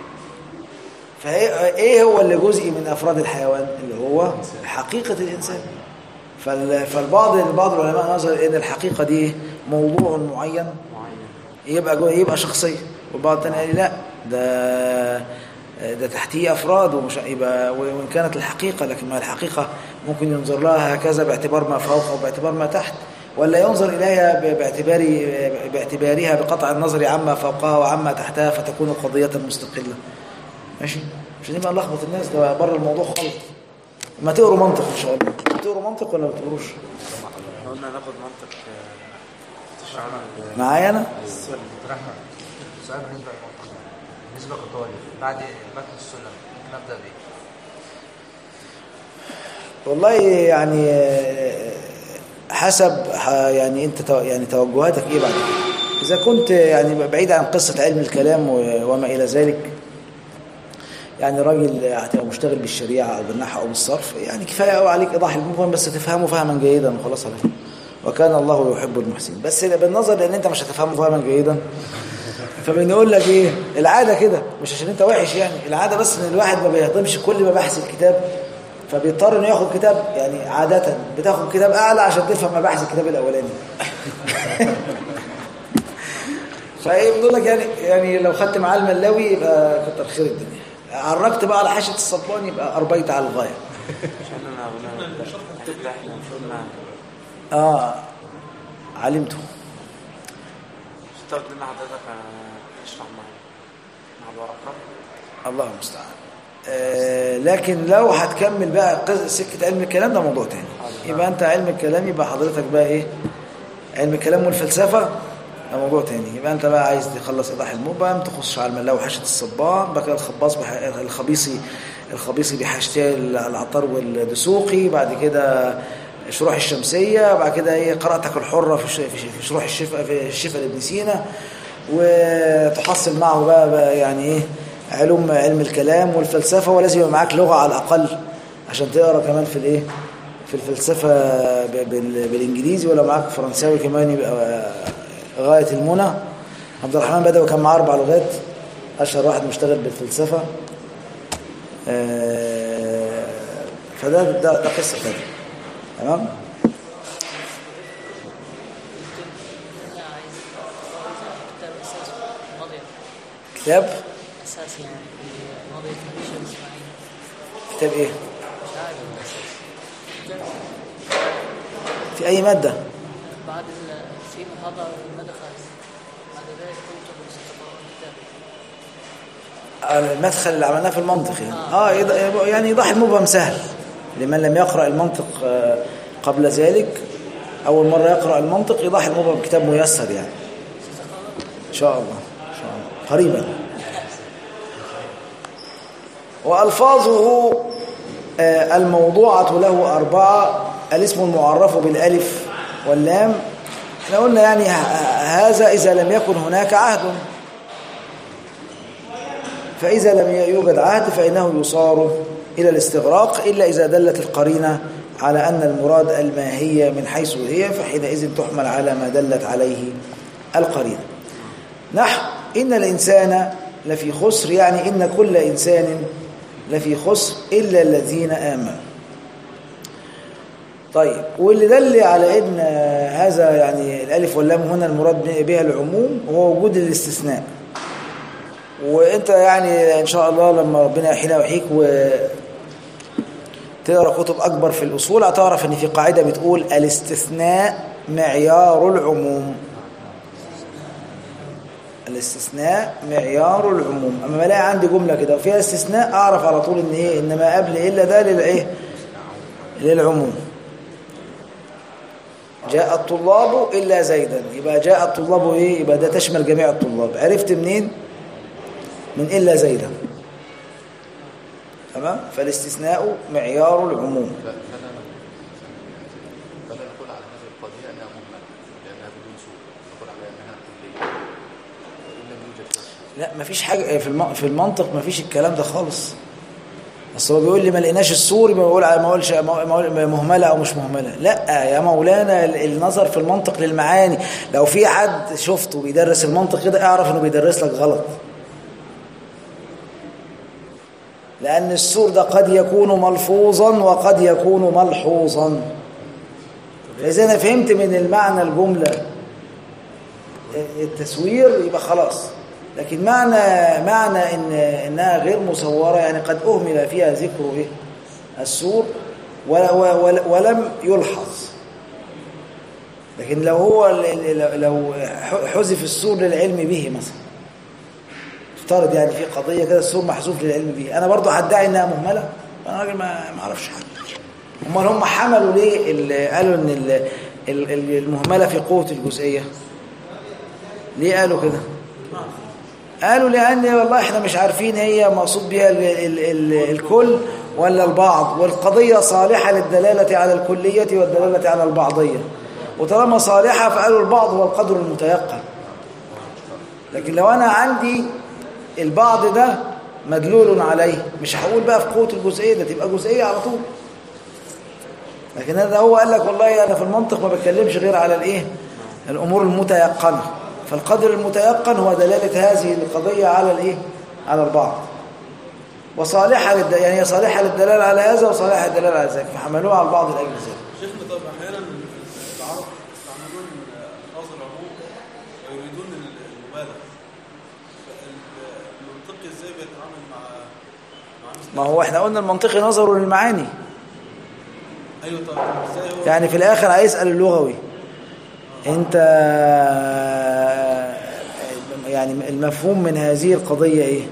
فايه هو اللي جزئي من افراد الحيوان اللي هو حقيقه الانسان فال- فالبعض بعض العلماء نظر ان الحقيقه دي موضوع معين يبقى جو يبقى شخصيه والبعض الثاني قال لي لا ده ده تحتيه افراد ومش يبقى وان كانت الحقيقه لكن ما الحقيقه ممكن ينظر لها هكذا باعتبار ما فوق او باعتبار ما تحت ولا ينظر اليها ب- باعتبار باعتبارها بقطع النظر عما فوقها وعما تحتها فتكون قضيه مستقله ماشي عشان يبقى نلخبط الناس ده بره الموضوع خالص ما تقروا منطق ان شاء الله تقروا منطق ولا ما تقروش احنا قلنا ناخد منطق آه، تشرح لنا معايا انا السؤال سؤال بالنسبه للمنطق بالنسبه للطوالب بعد متن السنن ممكن ابدا بايه؟ والله يعني آه، حسب ح- يعني انت تو- يعني توجهاتك ايه بعد كده اذا كنت يعني بعيد عن قصه علم الكلام و- وما الى ذلك يعني راجل هتبقى مشتغل بالشريعه او بالنحو او بالصرف يعني كفايه قوي عليك ايضاح المفهم بس تفهمه فهما جيدا وخلاص على كده وكان الله يحب المحسنين بس بالنظر لان انت مش هتفهمه فهما جيدا فبنقول لك ايه العاده كده مش عشان انت وحش يعني العاده بس ان الواحد ما بيهضمش كل مباحث الكتاب فبيضطر انه ياخد كتاب يعني عاده بتاخد كتاب اعلى عشان تفهم مباحث الكتاب الاولاني فايه بنقول لك يعني يعني لو خدت معاه الملاوي يبقى كتر خير الدنيا عرجت بقى على حاشيه الصبان يبقى اربيت على الغايه عشان انا قلنا ده احنا المفروض نعمل اه علمته انت قلت لنا حضرتك آه، تشرح مع مع الورقه الله المستعان آه لكن لو هتكمل بقى قص- سكه علم الكلام ده موضوع تاني يبقى انت علم الكلام يبقى حضرتك بقى ايه علم الكلام والفلسفه ده موضوع تاني يبقى انت بقى عايز تخلص ايضاح المبهم تخش على الملاوي وحاشيه الصبان بقى كده الخباص بح... الخبيصي الخبيصي بحاشيه العطار والدسوقي بعد كده شروح الشمسيه بعد كده ايه قراءتك الحره في, الش... في ش- في شروح الشفاء في الشفاء لابن سينا وتحصل معه بقى, بقى يعني ايه علوم علم الكلام والفلسفه ولازم يبقى معاك لغه على الاقل عشان تقرا كمان في الايه في الفلسفه ب- بال- بالانجليزي ولا معاك فرنساوي كمان يبقى غايه المنى عبد الرحمن بدوي كان معاه اربع لغات اشهر واحد مشتغل بالفلسفه آه، فده ده, ده قصه ثانيه تمام انا عايز كتاب اساس ماضي كتاب اساس يعني ماضي هشام اسماعيل كتاب ايه مش عارف الاساس كتاب في اي ماده بعد ال- في محاضرة المدخل بعد ذلك كنت باستقرار الكتاب المدخل اللي عملناه في المنطق يعني اه يض- يعني ايضاح المبهم سهل لمن لم يقرا المنطق آه، قبل ذلك اول مره يقرا المنطق ايضاح المبهم كتاب ميسر يعني ان شاء الله ان شاء الله قريبا والفاظه آه، الموضوعه له اربعه الاسم المعرف بالالف واللام احنا قلنا يعني ه- هذا اذا لم يكن هناك عهد فإذا لم يوجد عهد فإنه يصار إلى الاستغراق إلا إذا دلت القرينة على أن المراد الماهية من حيث هي فحينئذ تحمل على ما دلت عليه القرينة نحو إن الإنسان لفي خسر يعني إن كل إنسان لفي خسر إلا الذين آمنوا طيب واللي دل على ان هذا يعني الالف واللام هنا المراد بها العموم هو وجود الاستثناء وانت يعني ان شاء الله لما ربنا يحيينا ويحييك و تقرا كتب اكبر في الاصول هتعرف ان في قاعده بتقول الاستثناء معيار العموم الاستثناء معيار العموم اما الاقي عندي جمله كده وفيها استثناء اعرف على طول ان ايه ان ما قبل الا ده للايه للعموم جاء الطلاب الا زيدا يبقى جاء الطلاب ايه يبقى ده تشمل جميع الطلاب عرفت منين من إلا زيدا تمام فالاستثناء معيار العموم ف- فلا فلا نقول على هذه القضية أنها مهملة لأنها بدون سوء نقول عليها أنها كلية وإن لم يوجد فيها سوء لا مفيش حاجة في الم- في المنطق مفيش الكلام ده خالص اصل هو بيقول لي ما لقيناش السور يبقى بقول ما اقولش ما أقول مهمله او مش مهمله لا يا مولانا ال- النظر في المنطق للمعاني لو في حد شفته بيدرس المنطق كده اعرف انه بيدرس لك غلط لان السور ده قد يكون ملفوظا وقد يكون ملحوظا فاذا انا فهمت من المعنى الجمله التسوير يبقى خلاص لكن معنى معنى ان انها غير مصوره يعني قد اهمل فيها ذكر ايه السور ولا- ولا- ولم يلحظ لكن لو هو ال- ال- لو حذف السور للعلم به مثلا افترض يعني في قضيه كده السور محذوف للعلم به انا برضو هدعي انها مهمله انا راجل ما ما اعرفش حاجه امال هم حملوا ليه ال- قالوا ان ال- ال- ال- المهمله في قوه الجزئيه ليه قالوا كده قالوا لان والله احنا مش عارفين هي مقصود بها ال ال ال الكل ولا البعض والقضيه صالحه للدلاله على الكليه والدلاله على البعضيه وطالما صالحه فقالوا البعض هو القدر المتيقن لكن لو انا عندي البعض ده مدلول عليه مش هقول بقى في قوه الجزئيه ده تبقى جزئيه على طول لكن هذا هو قال لك والله انا في المنطق ما بتكلمش غير على الايه الامور المتيقنه فالقدر المتيقن هو دلاله هذه القضيه على الايه على البعض وصالحه للد... يعني هي صالحه للدلاله على هذا وصالحه للدلاله على ذاك فحملوها على البعض لاجل ذلك شيخنا طب احيانا العرب يستعملون الفاظ العموم ويريدون المبالغه المنطقي ازاي بيتعامل مع مع مثل ما هو احنا قلنا المنطقي نظره للمعاني ايوه طب ازاي هو يعني في الاخر هيسال اللغوي انت يعني المفهوم من هذه القضيه ايه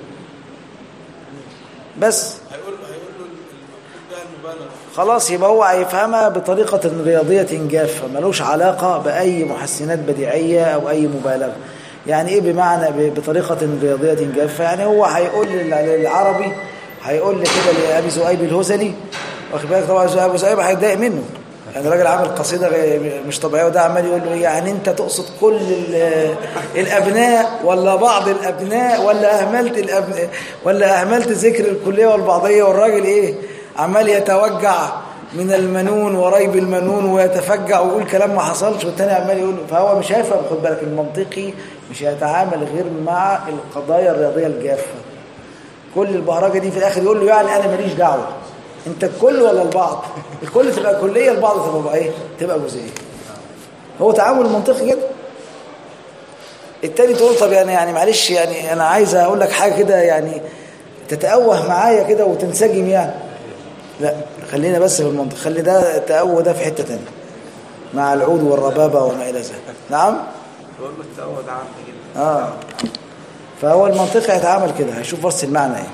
بس هيقول هيقول له المفروض ده المبالغه خلاص يبقى هو هيفهمها بطريقة رياضية جافة ملوش علاقة بأي محسنات بديعية أو أي مبالغة يعني إيه بمعنى ب- بطريقة رياضية جافة يعني هو هيقول لل- للعربي هيقول لي كده لأبي زؤيب الهزلي واخد بالك طبعا أبو زؤيب هيتضايق منه يعني راجل عامل قصيدة غير- مش طبيعية وده عمال يقول له إيه؟ يعني أنت تقصد كل ال- الأبناء ولا بعض الأبناء ولا أهملت الأبناء ولا أهملت ذكر الكلية والبعضية والراجل إيه عمال يتوجع من المنون وريب المنون ويتفجع ويقول كلام ما حصلش والتاني عمال يقول فهو مش هيفهم خد بالك المنطقي مش هيتعامل غير مع القضايا الرياضيه الجافه كل البهرجه دي في الاخر يقول له يعني انا ماليش دعوه انت الكل ولا البعض الكل تبقى كليه البعض تبقى بقى ايه تبقى جزئيه هو تعامل منطقي كده التاني تقول طب يعني يعني معلش يعني انا عايز اقول لك حاجه كده يعني تتأوه معايا كده وتنسجم يعني لا خلينا بس في المنطق خلي ده التأوه ده في حتة تانية مع العود والربابة وما إلى ذلك نعم بقول له التأوه ده عندي جدا اه فهو المنطق هيتعامل كده هيشوف بس المعنى ايه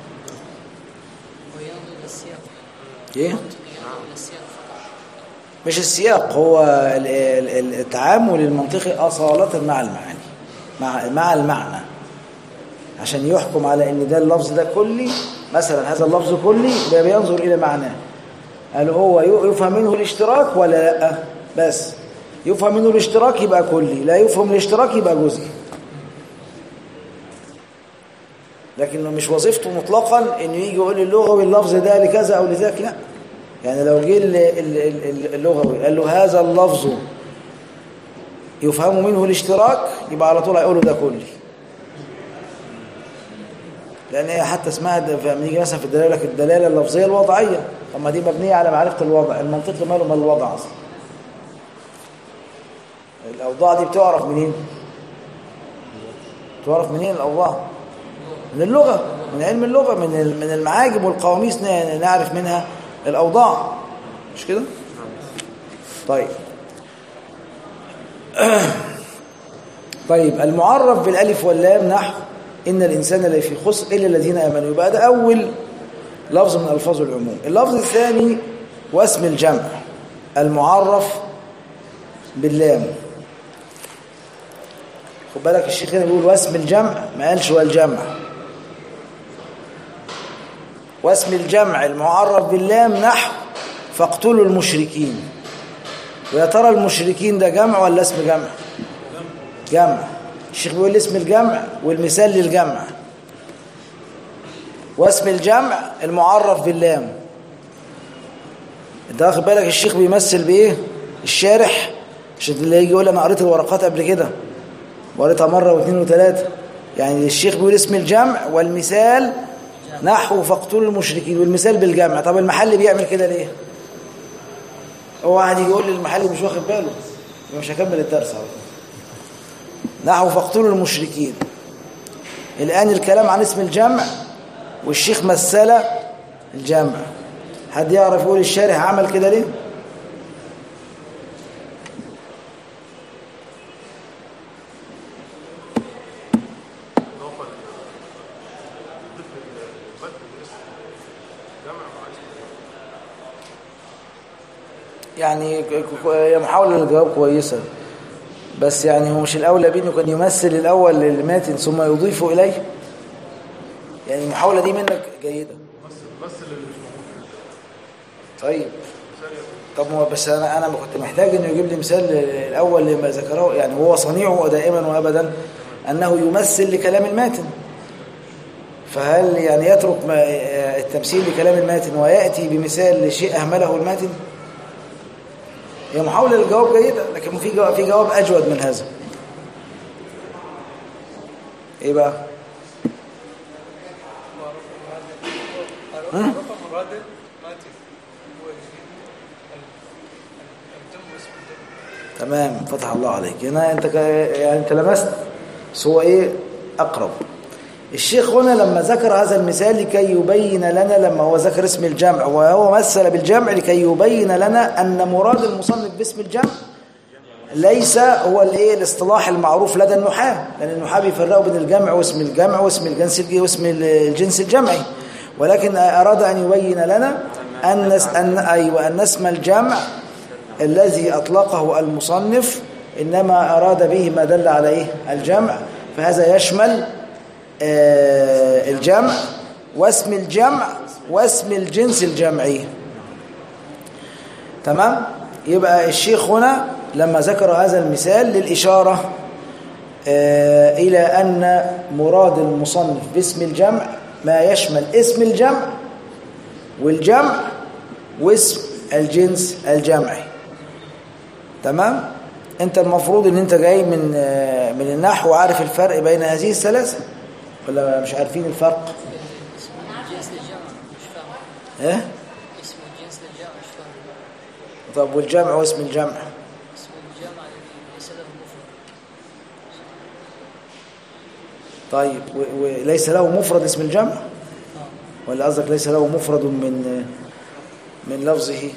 وينظر للسياق ايه ينظر للسياق فقط مش السياق هو ال- ال- ال- التعامل المنطقي أصالة مع المعاني مع مع المعنى عشان يحكم على ان ده اللفظ ده كلي مثلا هذا اللفظ كلي ده بينظر الى معناه هل هو ي- يفهم منه الاشتراك ولا لا بس يفهم منه الاشتراك يبقى كلي لا يفهم الاشتراك يبقى جزئي لكن مش وظيفته مطلقا انه يجي يقول اللغوي اللفظ ده لكذا او لذاك لا يعني لو جه ال- ال- ال- اللغوي قال له هذا اللفظ يفهم منه الاشتراك يبقى على طول هيقوله ده كلي لان هي حتى اسمها د- لما يجي مثلا في الدلاله يقول لك الدلاله اللفظيه الوضعيه طب ما دي مبنيه على معرفه الوضع المنطق ماله مال الوضع اصلا الاوضاع دي بتعرف منين تعرف منين الاوضاع من اللغه من علم اللغه من ال- من المعاجم والقواميس ن- نعرف منها الاوضاع مش كده طيب طيب المعرف بالالف واللام نحو ان الانسان لفي خسر الا الذين امنوا يبقى ده اول لفظ من الفاظ العموم اللفظ الثاني واسم الجمع المعرف باللام خد بالك الشيخ هنا بيقول واسم الجمع ما قالش والجمع واسم الجمع المعرف باللام نحو فاقتلوا المشركين ويا ترى المشركين ده جمع ولا اسم جمع جمع الشيخ بيقول اسم الجمع والمثال للجمع واسم الجمع المعرف باللام انت واخد بالك الشيخ بيمثل بايه الشارح عشان اللي يجي يقول انا قريت الورقات قبل كده وقريتها مره واثنين وثلاثه يعني الشيخ بيقول اسم الجمع والمثال نحو فاقتلوا المشركين والمثال بالجمع طب المحل بيعمل كده ليه هو واحد يجي يقول لي المحل مش واخد باله يبقى مش هكمل الدرس على طول نحو فاقتلوا المشركين الآن الكلام عن اسم الجمع والشيخ مثل الجمع حد يعرف يقول الشارح عمل كده ليه يعني ك- ك- هي محاولة للجواب كويسة بس يعني هو مش الأولى بأنه كان يمثل الأول للماتن ثم يضيف إليه يعني المحاولة دي منك جيدة طيب طب ما هو بس أنا أنا كنت محتاج إنه يجيب لي مثال الأول لما ذكره يعني هو صنيعه دائما وأبدا أنه يمثل لكلام الماتن فهل يعني يترك ما التمثيل لكلام الماتن ويأتي بمثال لشيء أهمله الماتن هي محاولة للجواب جيدة لكن في جواب, في جواب أجود من هذا إيه بقى عرف مراد ماتي هو يفيد الجمع اسم الجمع تمام فتح الله عليك هنا أنت ك- يعني أنت لمست بس هو إيه أقرب الشيخ هنا لما ذكر هذا المثال لكي يبين لنا لما هو ذكر اسم الجمع وهو مثل بالجمع لكي يبين لنا أن مراد المصنف باسم الجمع ليس هو الايه الاصطلاح المعروف لدى النحاة لأن النحاة بيفرقوا بين الجمع واسم الجمع واسم الجنس الج- واسم الجنس الجمعي ولكن أراد أن يبين لنا أن نس- أن أيوة أن اسم الجمع الذي أطلقه المصنف إنما أراد به ما دل على إيه الجمع فهذا يشمل آه، الجمع واسم الجمع واسم الجنس الجمعي تمام يبقى الشيخ هنا لما ذكر هذا المثال للإشارة آه، إلى أن مراد المصنف باسم الجمع ما يشمل اسم الجمع والجمع واسم الجنس الجمعي تمام انت المفروض ان انت جاي من آه، من النحو وعارف الفرق بين هذه الثلاثه ولا مش عارفين الفرق اسم الجنس للجمع مش فاهم ايه اسم الجنس للجمع مش فاهم طب والجمع واسم الجمع اسم الجمع الذي ليس له مفرد طيب و- وليس له مفرد اسم الجمع ولا قصدك ليس له مفرد من من لفظه لفظ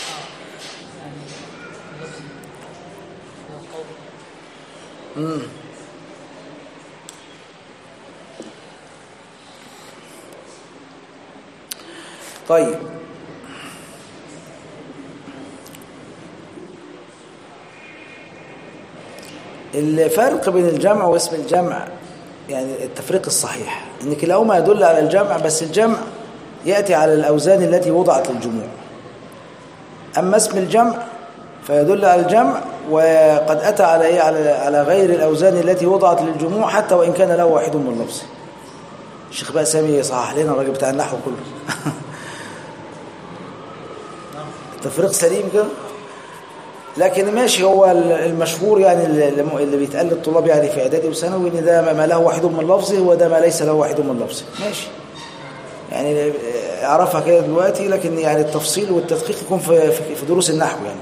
هو قول امم طيب الفرق بين الجمع واسم الجمع يعني التفريق الصحيح ان كلاهما يدل على الجمع بس الجمع ياتي على الاوزان التي وضعت للجموع اما اسم الجمع فيدل على الجمع وقد اتى على ايه على على غير الاوزان التي وضعت للجموع حتى وان كان له واحد من لفظه الشيخ بقى سامي صحح لنا الراجل بتاع النحو كله التفريق سليم كده لكن ماشي هو المشهور يعني اللي اللي بيتقال للطلاب يعني في اعدادي وثانوي ان ده ما له واحد من لفظه وده ما ليس له واحد من لفظه ماشي يعني اعرفها كده دلوقتي لكن يعني التفصيل والتدقيق يكون في في في دروس النحو يعني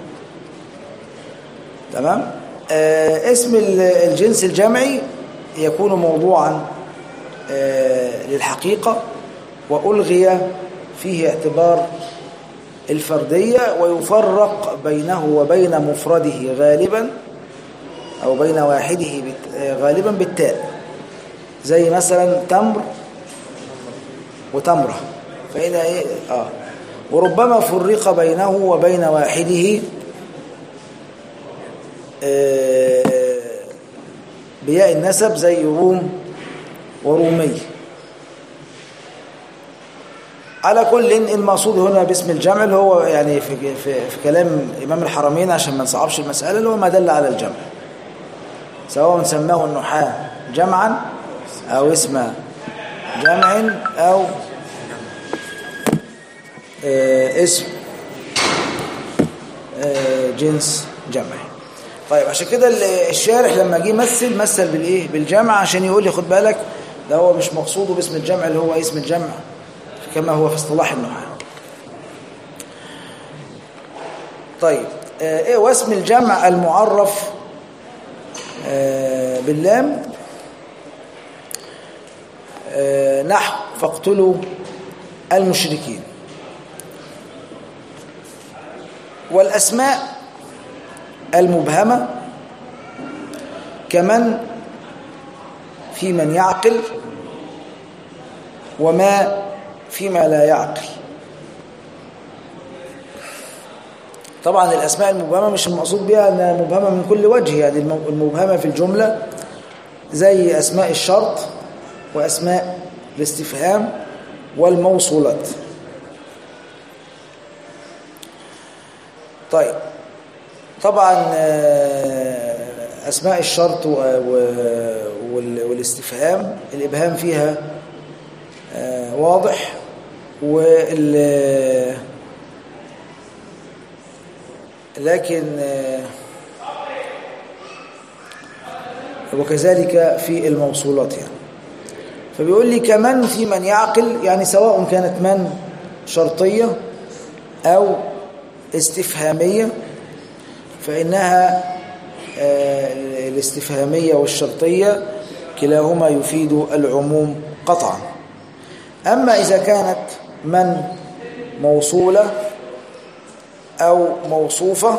تمام آه اسم ال- الجنس الجمعي يكون موضوعا آه للحقيقة وألغي فيه اعتبار الفردية ويفرق بينه وبين مفرده غالبا أو بين واحده بت- آه، غالبا بالتاء زي مثلا تمر وتمرة فإذا إيه آه وربما فرق بينه وبين واحده آه، بياء النسب زي روم ورومي على كل المقصود هنا باسم الجمع اللي هو يعني في, في, في كلام إمام الحرمين عشان ما نصعبش المسألة اللي هو ما دل على الجمع سواء سماه النحاة جمعا أو اسم جمع أو آه، اسم آه، جنس جمعي طيب عشان كده ال- الشارح لما جه يمثل مثل بالايه بالجمع عشان يقول لي خد بالك ده هو مش مقصوده باسم الجمع اللي هو اسم الجمع كما هو في اصطلاح النحاة طيب آه، ايه واسم الجمع المعرف آه، باللام آه، نحو فاقتلوا المشركين والأسماء المبهمة كمن في من يعقل وما فيما لا يعقل طبعا الأسماء المبهمة مش المقصود بها أنها مبهمة من كل وجه يعني الم- المبهمة في الجملة زي أسماء الشرط وأسماء الاستفهام والموصولات طيب طبعا آه، أسماء الشرط و- و- وال- والاستفهام الإبهام فيها آه، واضح وال لكن آه، وكذلك في الموصولات يعني فبيقول لي كمن في من يعقل يعني سواء كانت من شرطية أو استفهامية فإنها آه، الاستفهامية والشرطية كلاهما يفيد العموم قطعا أما إذا كانت من موصولة أو موصوفة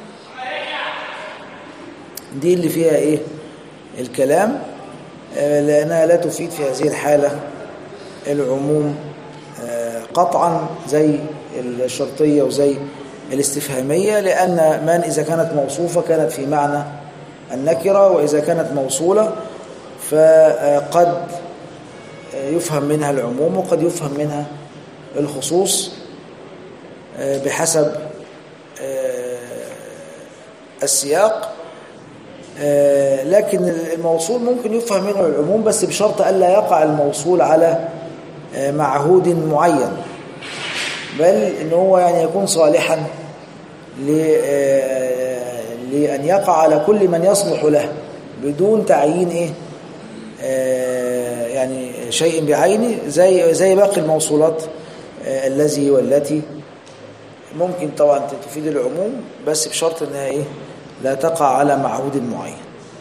دي اللي فيها إيه الكلام آه، لأنها لا تفيد في هذه الحالة العموم آه، قطعا زي الشرطية وزي الاستفهامية لأن من إذا كانت موصوفة كانت في معنى النكرة وإذا كانت موصولة فقد يفهم منها العموم وقد يفهم منها الخصوص آه، بحسب آه، السياق آه، لكن الموصول ممكن يفهم منه العموم بس بشرط ألا يقع الموصول على آه، معهود معين بل ان هو يعني يكون صالحا ل- آه، لأن يقع على كل من يصلح له بدون تعيين إيه آه، يعني شيء بعينه زي زي باقي الموصولات آه، الذي والتي ممكن طبعا تفيد العموم بس بشرط انها ايه لا تقع على معهود معين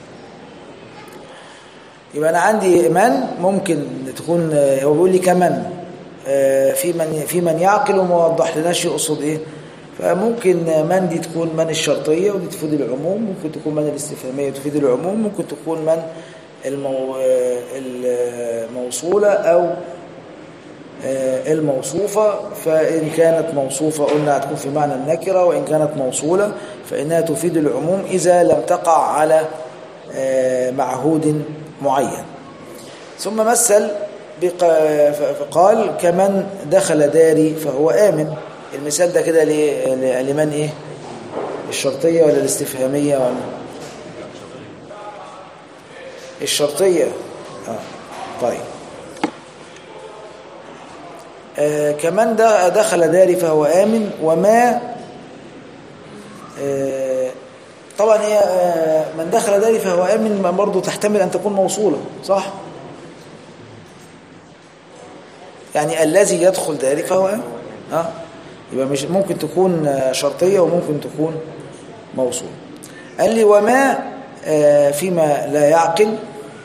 يبقى انا عندي من ممكن تكون آه، هو بيقول لي كمن آه، في من في من يعقل وما وضح لناش يقصد ايه فممكن آه، من دي تكون من الشرطيه ودي تفيد العموم ممكن تكون من الاستفهاميه تفيد العموم ممكن تكون من المو... آه، الموصوله او آه، الموصوفة فإن كانت موصوفة قلنا هتكون في معنى النكرة وإن كانت موصولة فإنها تفيد العموم إذا لم تقع على آه، معهود معين ثم مثل بق- ف- فقال كمن دخل داري فهو آمن المثال ده كده ل- ل- لمن إيه الشرطية ولا الاستفهامية ولا الشرطية آه. طيب آه كمان ده دخل داري فهو آمن وما آه طبعا هي آه من دخل داري فهو آمن برضه تحتمل أن تكون موصولة صح؟ يعني الذي يدخل داري فهو آمن ها يبقى مش ممكن تكون آه، شرطية وممكن تكون موصولة قال لي وما آه فيما لا يعقل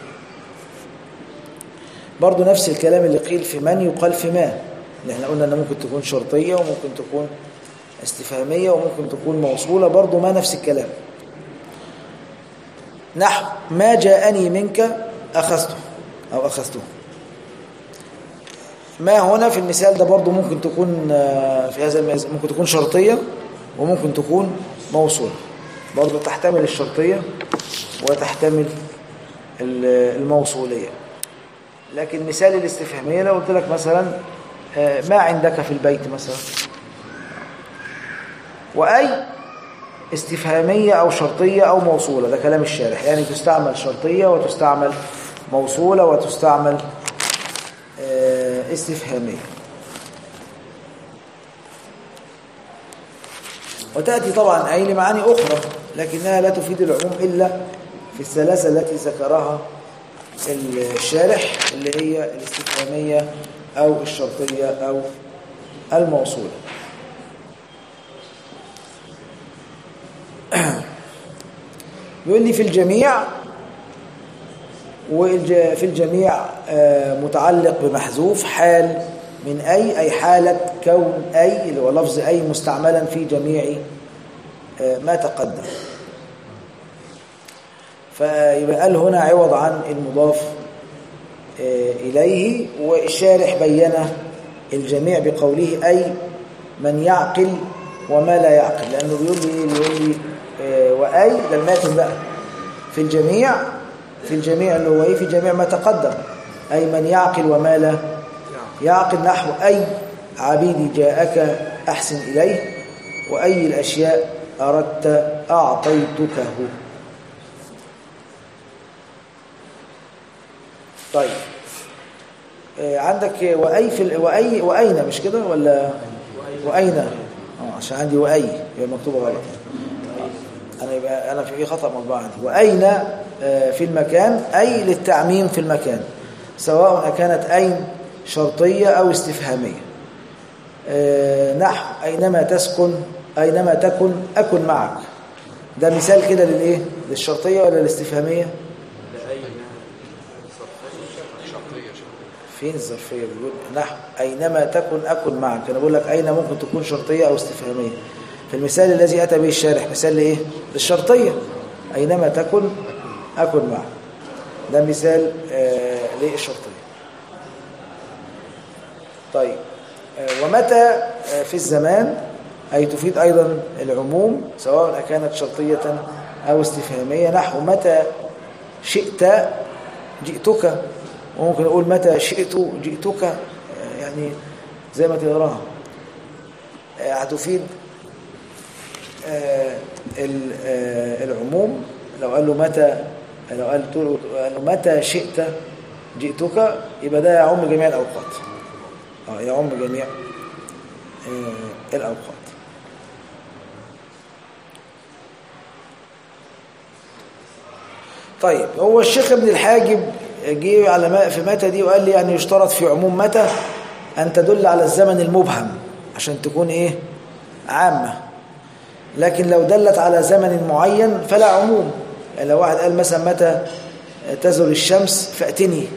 برضو نفس الكلام اللي قيل في من يقال في ما اللي احنا قلنا ان ممكن تكون شرطية وممكن تكون استفهامية وممكن تكون موصولة برضو ما نفس الكلام نحو ما جاءني منك أخذته أو أخذته ما هنا في المثال ده برضو ممكن تكون آه، في هذا المثال ممكن تكون شرطية وممكن تكون موصولة برضو تحتمل الشرطية وتحتمل ال- الموصولية لكن مثال الاستفهامية لو قلت لك مثلا آه، ما عندك في البيت مثلا وأي استفهامية أو شرطية أو موصولة ده كلام الشارح يعني تستعمل شرطية وتستعمل موصولة وتستعمل آه، استفهامية وتأتي طبعا أي لمعاني أخرى لكنها لا تفيد العموم إلا في الثلاثة التي ذكرها الشارح اللي هي الاستفهامية أو الشرطية أو الموصولة يقول لي في الجميع وفي الجميع آه، متعلق بمحذوف حال من أي أي حالة كون أي اللي هو لفظ أي مستعملا في جميع آه، ما تقدم فيبقى قال هنا عوض عن المضاف آه، إليه والشارح بين الجميع بقوله أي من يعقل وما لا يعقل لأنه بيقول لي إيه بيقول لي آه، وأي ده الماتن بقى في الجميع في الجميع اللي هو إيه في جميع ما تقدم أي من يعقل وما لا يعقل نحو أي عبيدي جاءك أحسن إليه وأي الأشياء أردت أعطيتكه طيب آه، عندك وأي في ال- وأي وأين مش كده ولا وأين اه عشان عندي وأي هي مكتوبة غلط أنا يبقى أنا في خطأ مطبوع عندي وأين آه، في المكان أي للتعميم في المكان سواء كانت أين شرطية أو استفهامية آه، نحو أينما تسكن أينما تكن أكن معك ده مثال كده للإيه للشرطية ولا الاستفهامية فين الظرفية بيقول نحو أينما تكن أكن معك أنا بقول لك أين ممكن تكون شرطية أو استفهامية في المثال الذي أتى به الشارح مثال لإيه للشرطية أينما تكن أكن معك ده مثال آه للشرطية طيب آه ومتى آه في الزمان أي تفيد أيضا العموم سواء كانت شرطية أو استفهامية نحو متى شئت جئتك وممكن نقول متى شئت جئتك آه، يعني زي ما تقراها آه، هتفيد آه، ال- آه، العموم لو قال له متى لو قال له قال له متى شئت جئتك يبقى ده يعم جميع الأوقات اه يعم جميع آه، الأوقات طيب هو الشيخ ابن الحاجب جه على ما في متى دي وقال لي يعني يشترط في عموم متى أن تدل على الزمن المبهم عشان تكون إيه عامة لكن لو دلت على زمن معين فلا عموم يعني لو واحد قال مثلا متى تزل الشمس فأتني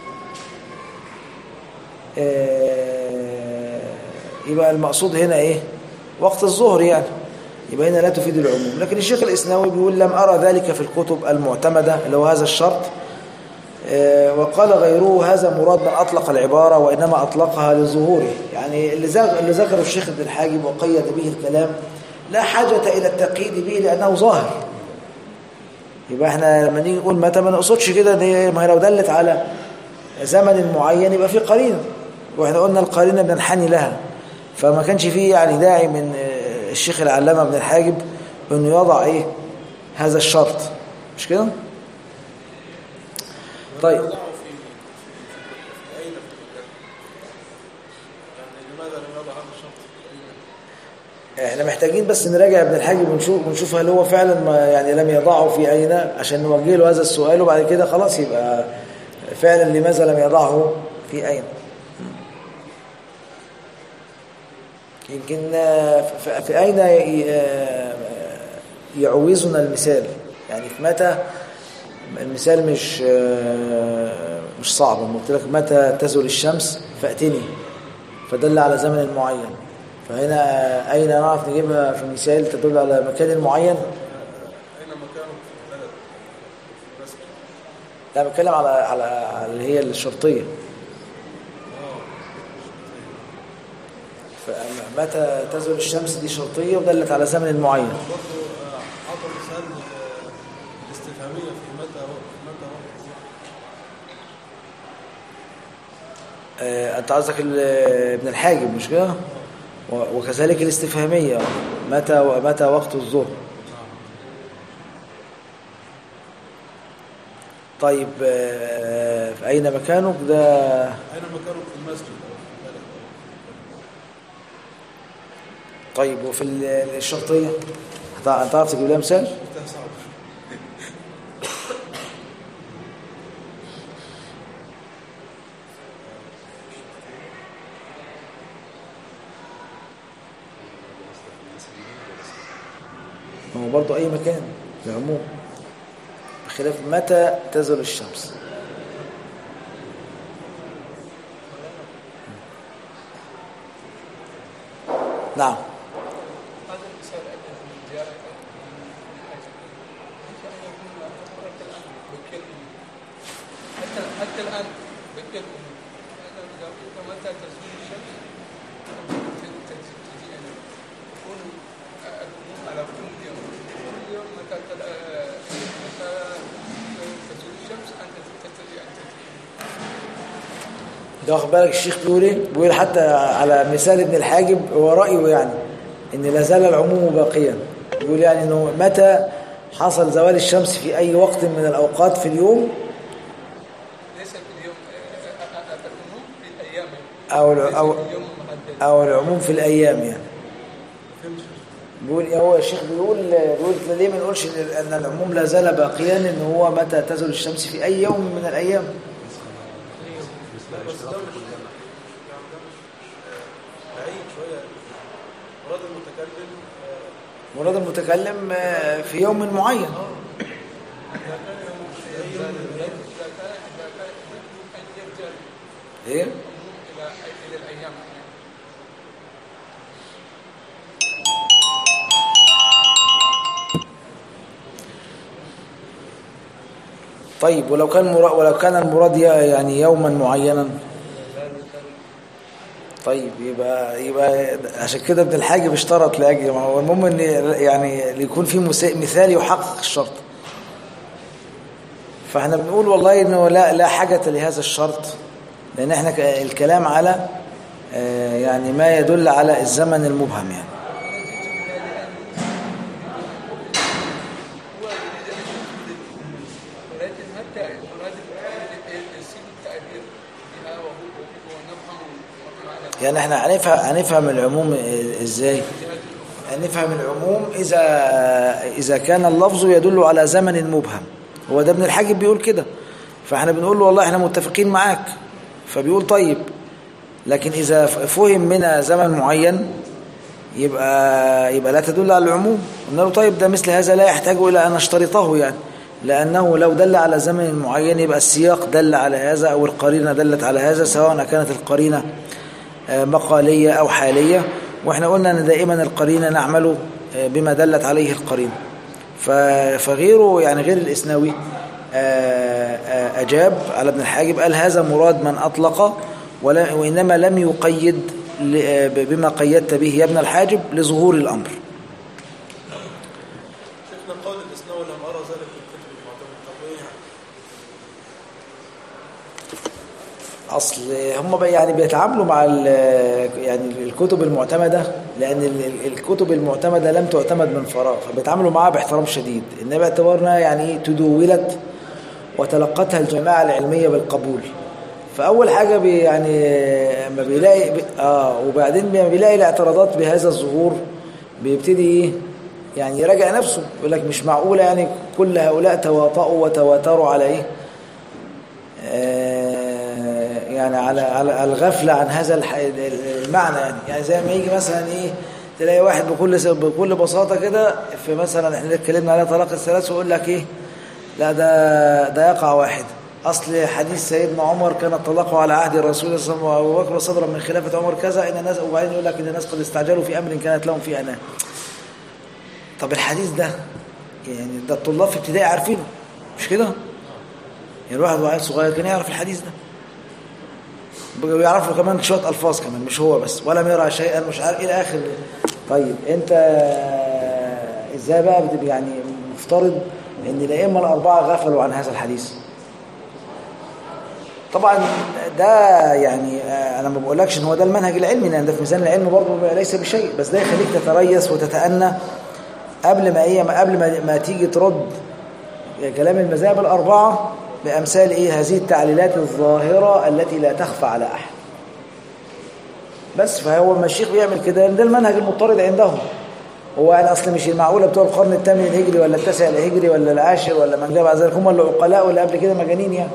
آه، يبقى المقصود هنا إيه وقت الظهر يعني يبقى هنا لا تفيد العموم لكن الشيخ الإسناوي بيقول لم أرى ذلك في الكتب المعتمدة اللي هو هذا الشرط آه، وقال غيره هذا مراد من أطلق العبارة وإنما أطلقها لظهوره يعني اللي ذا- اللي ذكره الشيخ ابن الحاجب وقيد به الكلام لا حاجة إلى التقييد به لأنه ظاهر يبقى احنا لما نيجي نقول متى ما نقصدش كده دي ما هي لو دلت على زمن معين يبقى في قرينة واحنا قلنا القرينة بننحني لها فما كانش فيه يعني داعي من آه، الشيخ العلامة ابن الحاجب انه يضع ايه هذا الشرط مش كده طيب يضعه في في أين في المكان يعني لماذا لم يضع هذا الشرط احنا محتاجين بس نراجع ابن الحاجب ونشوف ونشوف هل هو فعلا ما يعني لم يضعه في اين عشان نوجه له هذا السؤال وبعد كده خلاص يبقى فعلا لماذا لم يضعه في اين يمكن آه، ف- في اين ي- آه، يعوزنا المثال يعني في متى المثال مش آه، مش صعب لما قلت لك متى تزول الشمس فاتني فدل على زمن معين فهنا أين نعرف نجيبها في مثال تدل على مكان معين أين مكانه في البلد بس لا بتكلم على على على اللي هي الشرطية فمتى تزول الشمس دي شرطية ودلت على زمن معين برضه آه، عطى مثال آه، الاستفهامية في متى وقت متى وقت الظهر آه، أنت قصدك ال- ابن الحاجب مش كده و- وكذلك الاستفهامية متى ومتى وقت الظهر طيب آه، في أين مكانك ده أين مكانه في المسجد أو في البلد طيب وفي ال- الشرطية هتع- هتعرف تجيب لها مثال ما هو برضه أي مكان العموم بخلاف متى تزل الشمس نعم هذا المثال أجل من زيارة الحج إن شاء الله يكون حتى الآن بكير حتى حتى الآن بكير أنا إذا قلت متى تزول الشمس تجي أن تكون الأمور على كل يوم كل يوم متى تل- متى تزول الشمس أنت تستطيع أن تجي ده واخد بالك الشيخ بيقول ايه بيقول حتى على مثال ابن الحاجب هو رايه يعني ان لا زال العموم باقيا بيقول يعني انه متى حصل زوال الشمس في اي وقت من الاوقات في اليوم ليس في اليوم العموم في الأيام او ليس او في اليوم محدد او العموم في الايام يعني بيقول إيه هو الشيخ بيقول بيقول ليه ما نقولش ان العموم لا زال باقيا ان هو متى تزول الشمس في اي يوم من الايام بس ده مش يعني ده مش آه، بعيد شويه مراد المتكلم آه، مراد المتكلم آه، في يوم معين ايه إلى الأيام طيب ولو كان مراد ولو كان المراد ي- يعني يوما معينا طيب يبقى يبقى عشان كده ابن الحاجب اشترط لاجل ما هو المهم ان يعني يكون في مس- مثال يحقق الشرط فاحنا بنقول والله انه لا لا حاجه لهذا الشرط لان احنا ك- الكلام على آه، يعني ما يدل على الزمن المبهم يعني ولكن حتى مراد يصير التعبير بها وهو وهو نفهم معنى يعني احنا هنفهم هنفهم العموم اه، ازاي هنفهم العموم اذا اذا كان اللفظ يدل على زمن مبهم هو ده ابن الحاجب بيقول كده فاحنا بنقول له والله احنا متفقين معاك فبيقول طيب لكن اذا ف- فهم منها زمن معين يبقى يبقى لا تدل على العموم قلنا له طيب ده مثل هذا لا يحتاج الى ان نشترطه يعني لانه لو دل على زمن معين يبقى السياق دل على هذا او القرينه دلت على هذا سواء كانت القرينه آه، مقاليه او حاليه واحنا قلنا ان دائما القرينه نعمل آه، بما دلت عليه القرينه ف- فغيره يعني غير الاسناوي آه، آه، اجاب على ابن الحاجب قال هذا مراد من اطلق ولا وانما لم يقيد ل- آه، بما قيدت به يا ابن الحاجب لظهور الامر شيخنا قول الاسناوي لم ارى ذلك في الكتب المعتمده طب ايه يعني؟ اصل هم بقى يعني بيتعاملوا مع ال- يعني الكتب المعتمده لان ال- ال- الكتب المعتمده لم تعتمد من فراغ فبيتعاملوا معاها باحترام شديد انما باعتبارنا يعني ايه تدولت وتلقتها الجماعه العلميه بالقبول فاول حاجه بي يعني ما بيلاقي بي اه وبعدين لما بيلاقي الاعتراضات بهذا الظهور بيبتدي ايه يعني يراجع نفسه يقول لك مش معقوله يعني كل هؤلاء تواطؤوا وتواتروا على ايه آه، يعني على على على الغفله عن هذا الح- المعنى يعني يعني زي ما يجي مثلا ايه تلاقي واحد بكل س- بكل بساطه كده في مثلا احنا اتكلمنا على طلاق الثلاث ويقول لك ايه لا ده ده يقع واحد اصل حديث سيدنا عمر كان الطلاق على عهد الرسول صلى الله عليه وسلم وابو بكر صدرا من خلافه عمر كذا ان الناس وبعدين يقول لك ان الناس قد استعجلوا في امر كانت لهم فيه اناه طب الحديث ده يعني ده الطلاب في ابتدائي عارفينه مش كده؟ يعني الواحد وعيل صغير كان يعرف الحديث ده بقى يعرف له كمان شويه الفاظ كمان مش هو بس ولم يرى شيئا مش عارف الى اخر طيب انت ازاي بقى بتبقى يعني مفترض ان الائمه الاربعه غفلوا عن هذا الحديث طبعا ده يعني آه، انا ما بقولكش ان هو ده المنهج العلمي لان ده في ميزان العلم برضه ليس بشيء بس ده يخليك تتريث وتتأنى قبل ما ايه قبل ما, ما تيجي ترد كلام المذاهب الأربعة بأمثال إيه هذه التعليلات الظاهرة التي لا تخفى على أحد بس فهو ما الشيخ بيعمل كده ده المنهج المضطرد عندهم هو يعني اصل مش المعقوله بتوع القرن الثامن الهجري ولا التاسع الهجري ولا العاشر ولا من جاب ذلك هم اللي عقلاء واللي قبل كده مجانين يعني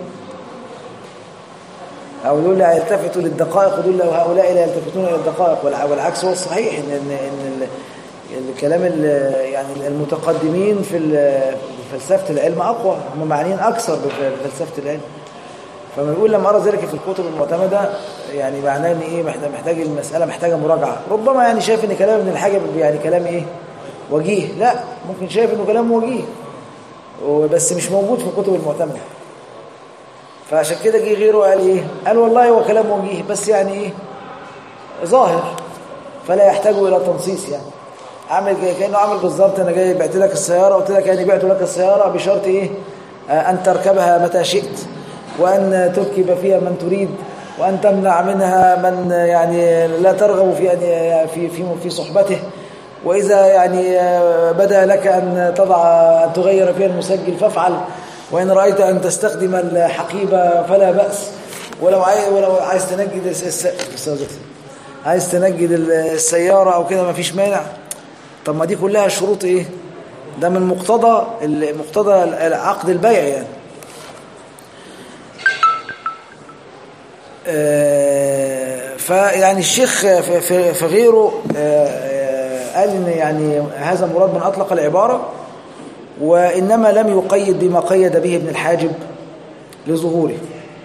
او دول لا يلتفتوا للدقائق ودول هؤلاء لا يلتفتون الى الدقائق والع- والعكس هو الصحيح ان ان, إن ال- الكلام ال- يعني المتقدمين في ال- في فلسفه العلم اقوى هم معنيين اكثر بفلسفه العلم فما يقول لما ارى ذلك في الكتب المعتمده يعني معناه ان ايه محتاج محتاج المساله محتاجه مراجعه ربما يعني شايف ان كلام ابن الحاجب يعني كلام ايه وجيه لا ممكن شايف انه كلام وجيه وبس مش موجود في الكتب المعتمده فعشان كده جه غيره قال ايه قال والله هو كلام وجيه بس يعني ايه ظاهر فلا يحتاج الى تنصيص يعني عامل كده- كانه عامل بالظبط انا جاي بعت لك السياره قلت لك يعني بعت لك السياره بشرط ايه آه، ان تركبها متى شئت وان تركب فيها من تريد وان تمنع منها من يعني لا ترغب في ان في في في صحبته واذا يعني آه، بدا لك ان تضع ان تغير فيها المسجل فافعل وان رايت ان تستخدم الحقيبه فلا باس ولو عايز ولو عايز تنجد الس- الس- أستاذ دكتور. عايز تنجد السياره او كده ما فيش مانع طب ما دي كلها شروط ايه ده من مقتضى ال- مقتضى عقد البيع يعني آه، فيعني الشيخ في- في في غيره آه، آه، قال ان يعني هذا مراد من اطلق العباره وانما لم يقيد بما قيد به ابن الحاجب لظهوره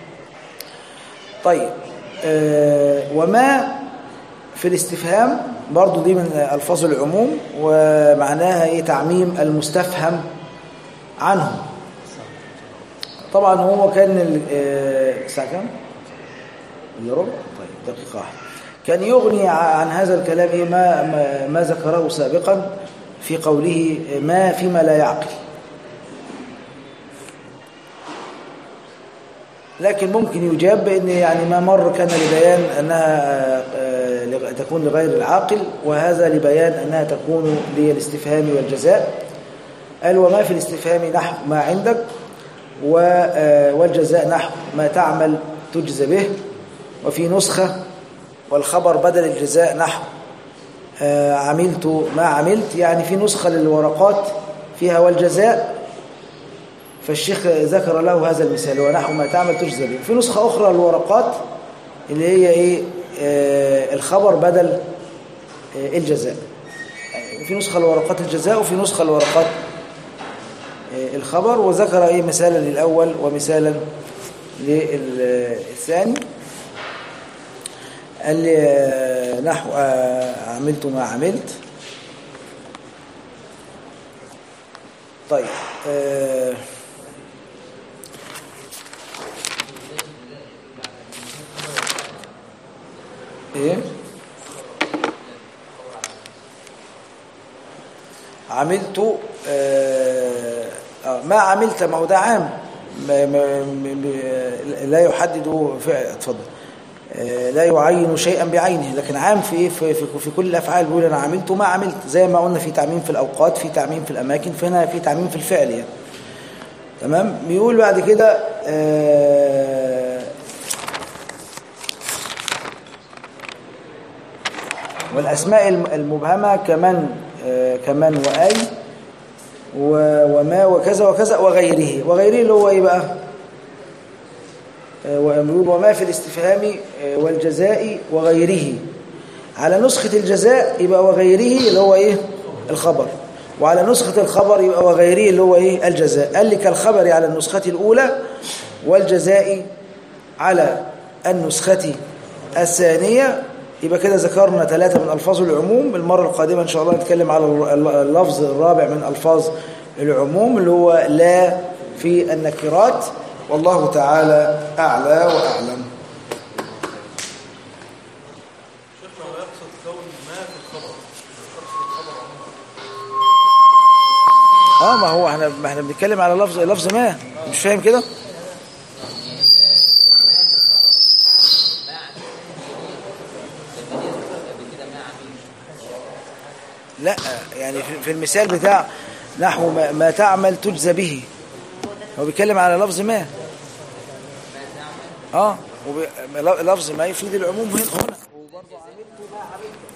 طيب آه، وما في الاستفهام برضو دي من الفاظ العموم ومعناها ايه تعميم المستفهم عنه طبعا هو كان ال- آه، الساعه كام الا ربع طيب دقيقه واحده كان يغني ع- عن هذا الكلام إيه ما ما, ما ذكره سابقا في قوله ما فيما لا يعقل لكن ممكن يجاب بأن يعني ما مر كان لبيان أنها آه، لغ- تكون لغير العاقل وهذا لبيان أنها تكون للاستفهام والجزاء قال وما في الاستفهام نحو ما عندك و- آه، والجزاء نحو ما تعمل تجزى به وفي نسخة والخبر بدل الجزاء نحو آه، عملت ما عملت يعني في نسخة للورقات فيها والجزاء فالشيخ ذكر له هذا المثال ونحو ما تعمل تجزى به في نسخة أخرى للورقات اللي هي إيه آه الخبر بدل آه الجزاء في نسخة لورقات الجزاء وفي نسخة لورقات آه الخبر وذكر إيه مثالا للأول ومثالا للثاني قال لي آه، نحو آه، عملت ما عملت طيب آه، ايه عملت آه، آه، ما عملت ما هو ده عام ما ما ما- لا يحدد فعل اتفضل آه، لا يعين شيئا بعينه لكن عام في ايه في, في, في كل الافعال بيقول انا عملت وما عملت زي ما قلنا في تعميم في الاوقات في تعميم في الاماكن فهنا في تعميم في الفعل يعني تمام بيقول بعد كده آه، والاسماء الم- المبهمه كمن آه، كمن واي و- وما وكذا وكذا وغيره وغيره اللي هو ايه بقى آه، ويقول وما في الاستفهام آه، والجزاء وغيره على نسخة الجزاء يبقى وغيره اللي هو ايه الخبر وعلى نسخة الخبر يبقى وغيره اللي هو ايه الجزاء قال لك الخبر على النسخة الأولى والجزاء على النسخة الثانية يبقى كده ذكرنا ثلاثة من ألفاظ العموم المرة القادمة إن شاء الله نتكلم على اللفظ الرابع من ألفاظ العموم اللي هو لا في النكرات والله تعالى أعلى وأعلم شيخنا هو يقصد كون ما في الخبر مش يقصد الخبر عموما اه ما هو احنا ما احنا بنتكلم على لفظ لفظ ما مش فاهم كده لا يعني في في المثال بتاع نحو ما, ما تعمل تجزى به هو بيتكلم على لفظ ما اه وبي- لفظ ما يفيد العموم هنا هنا برضه عملت ما عملت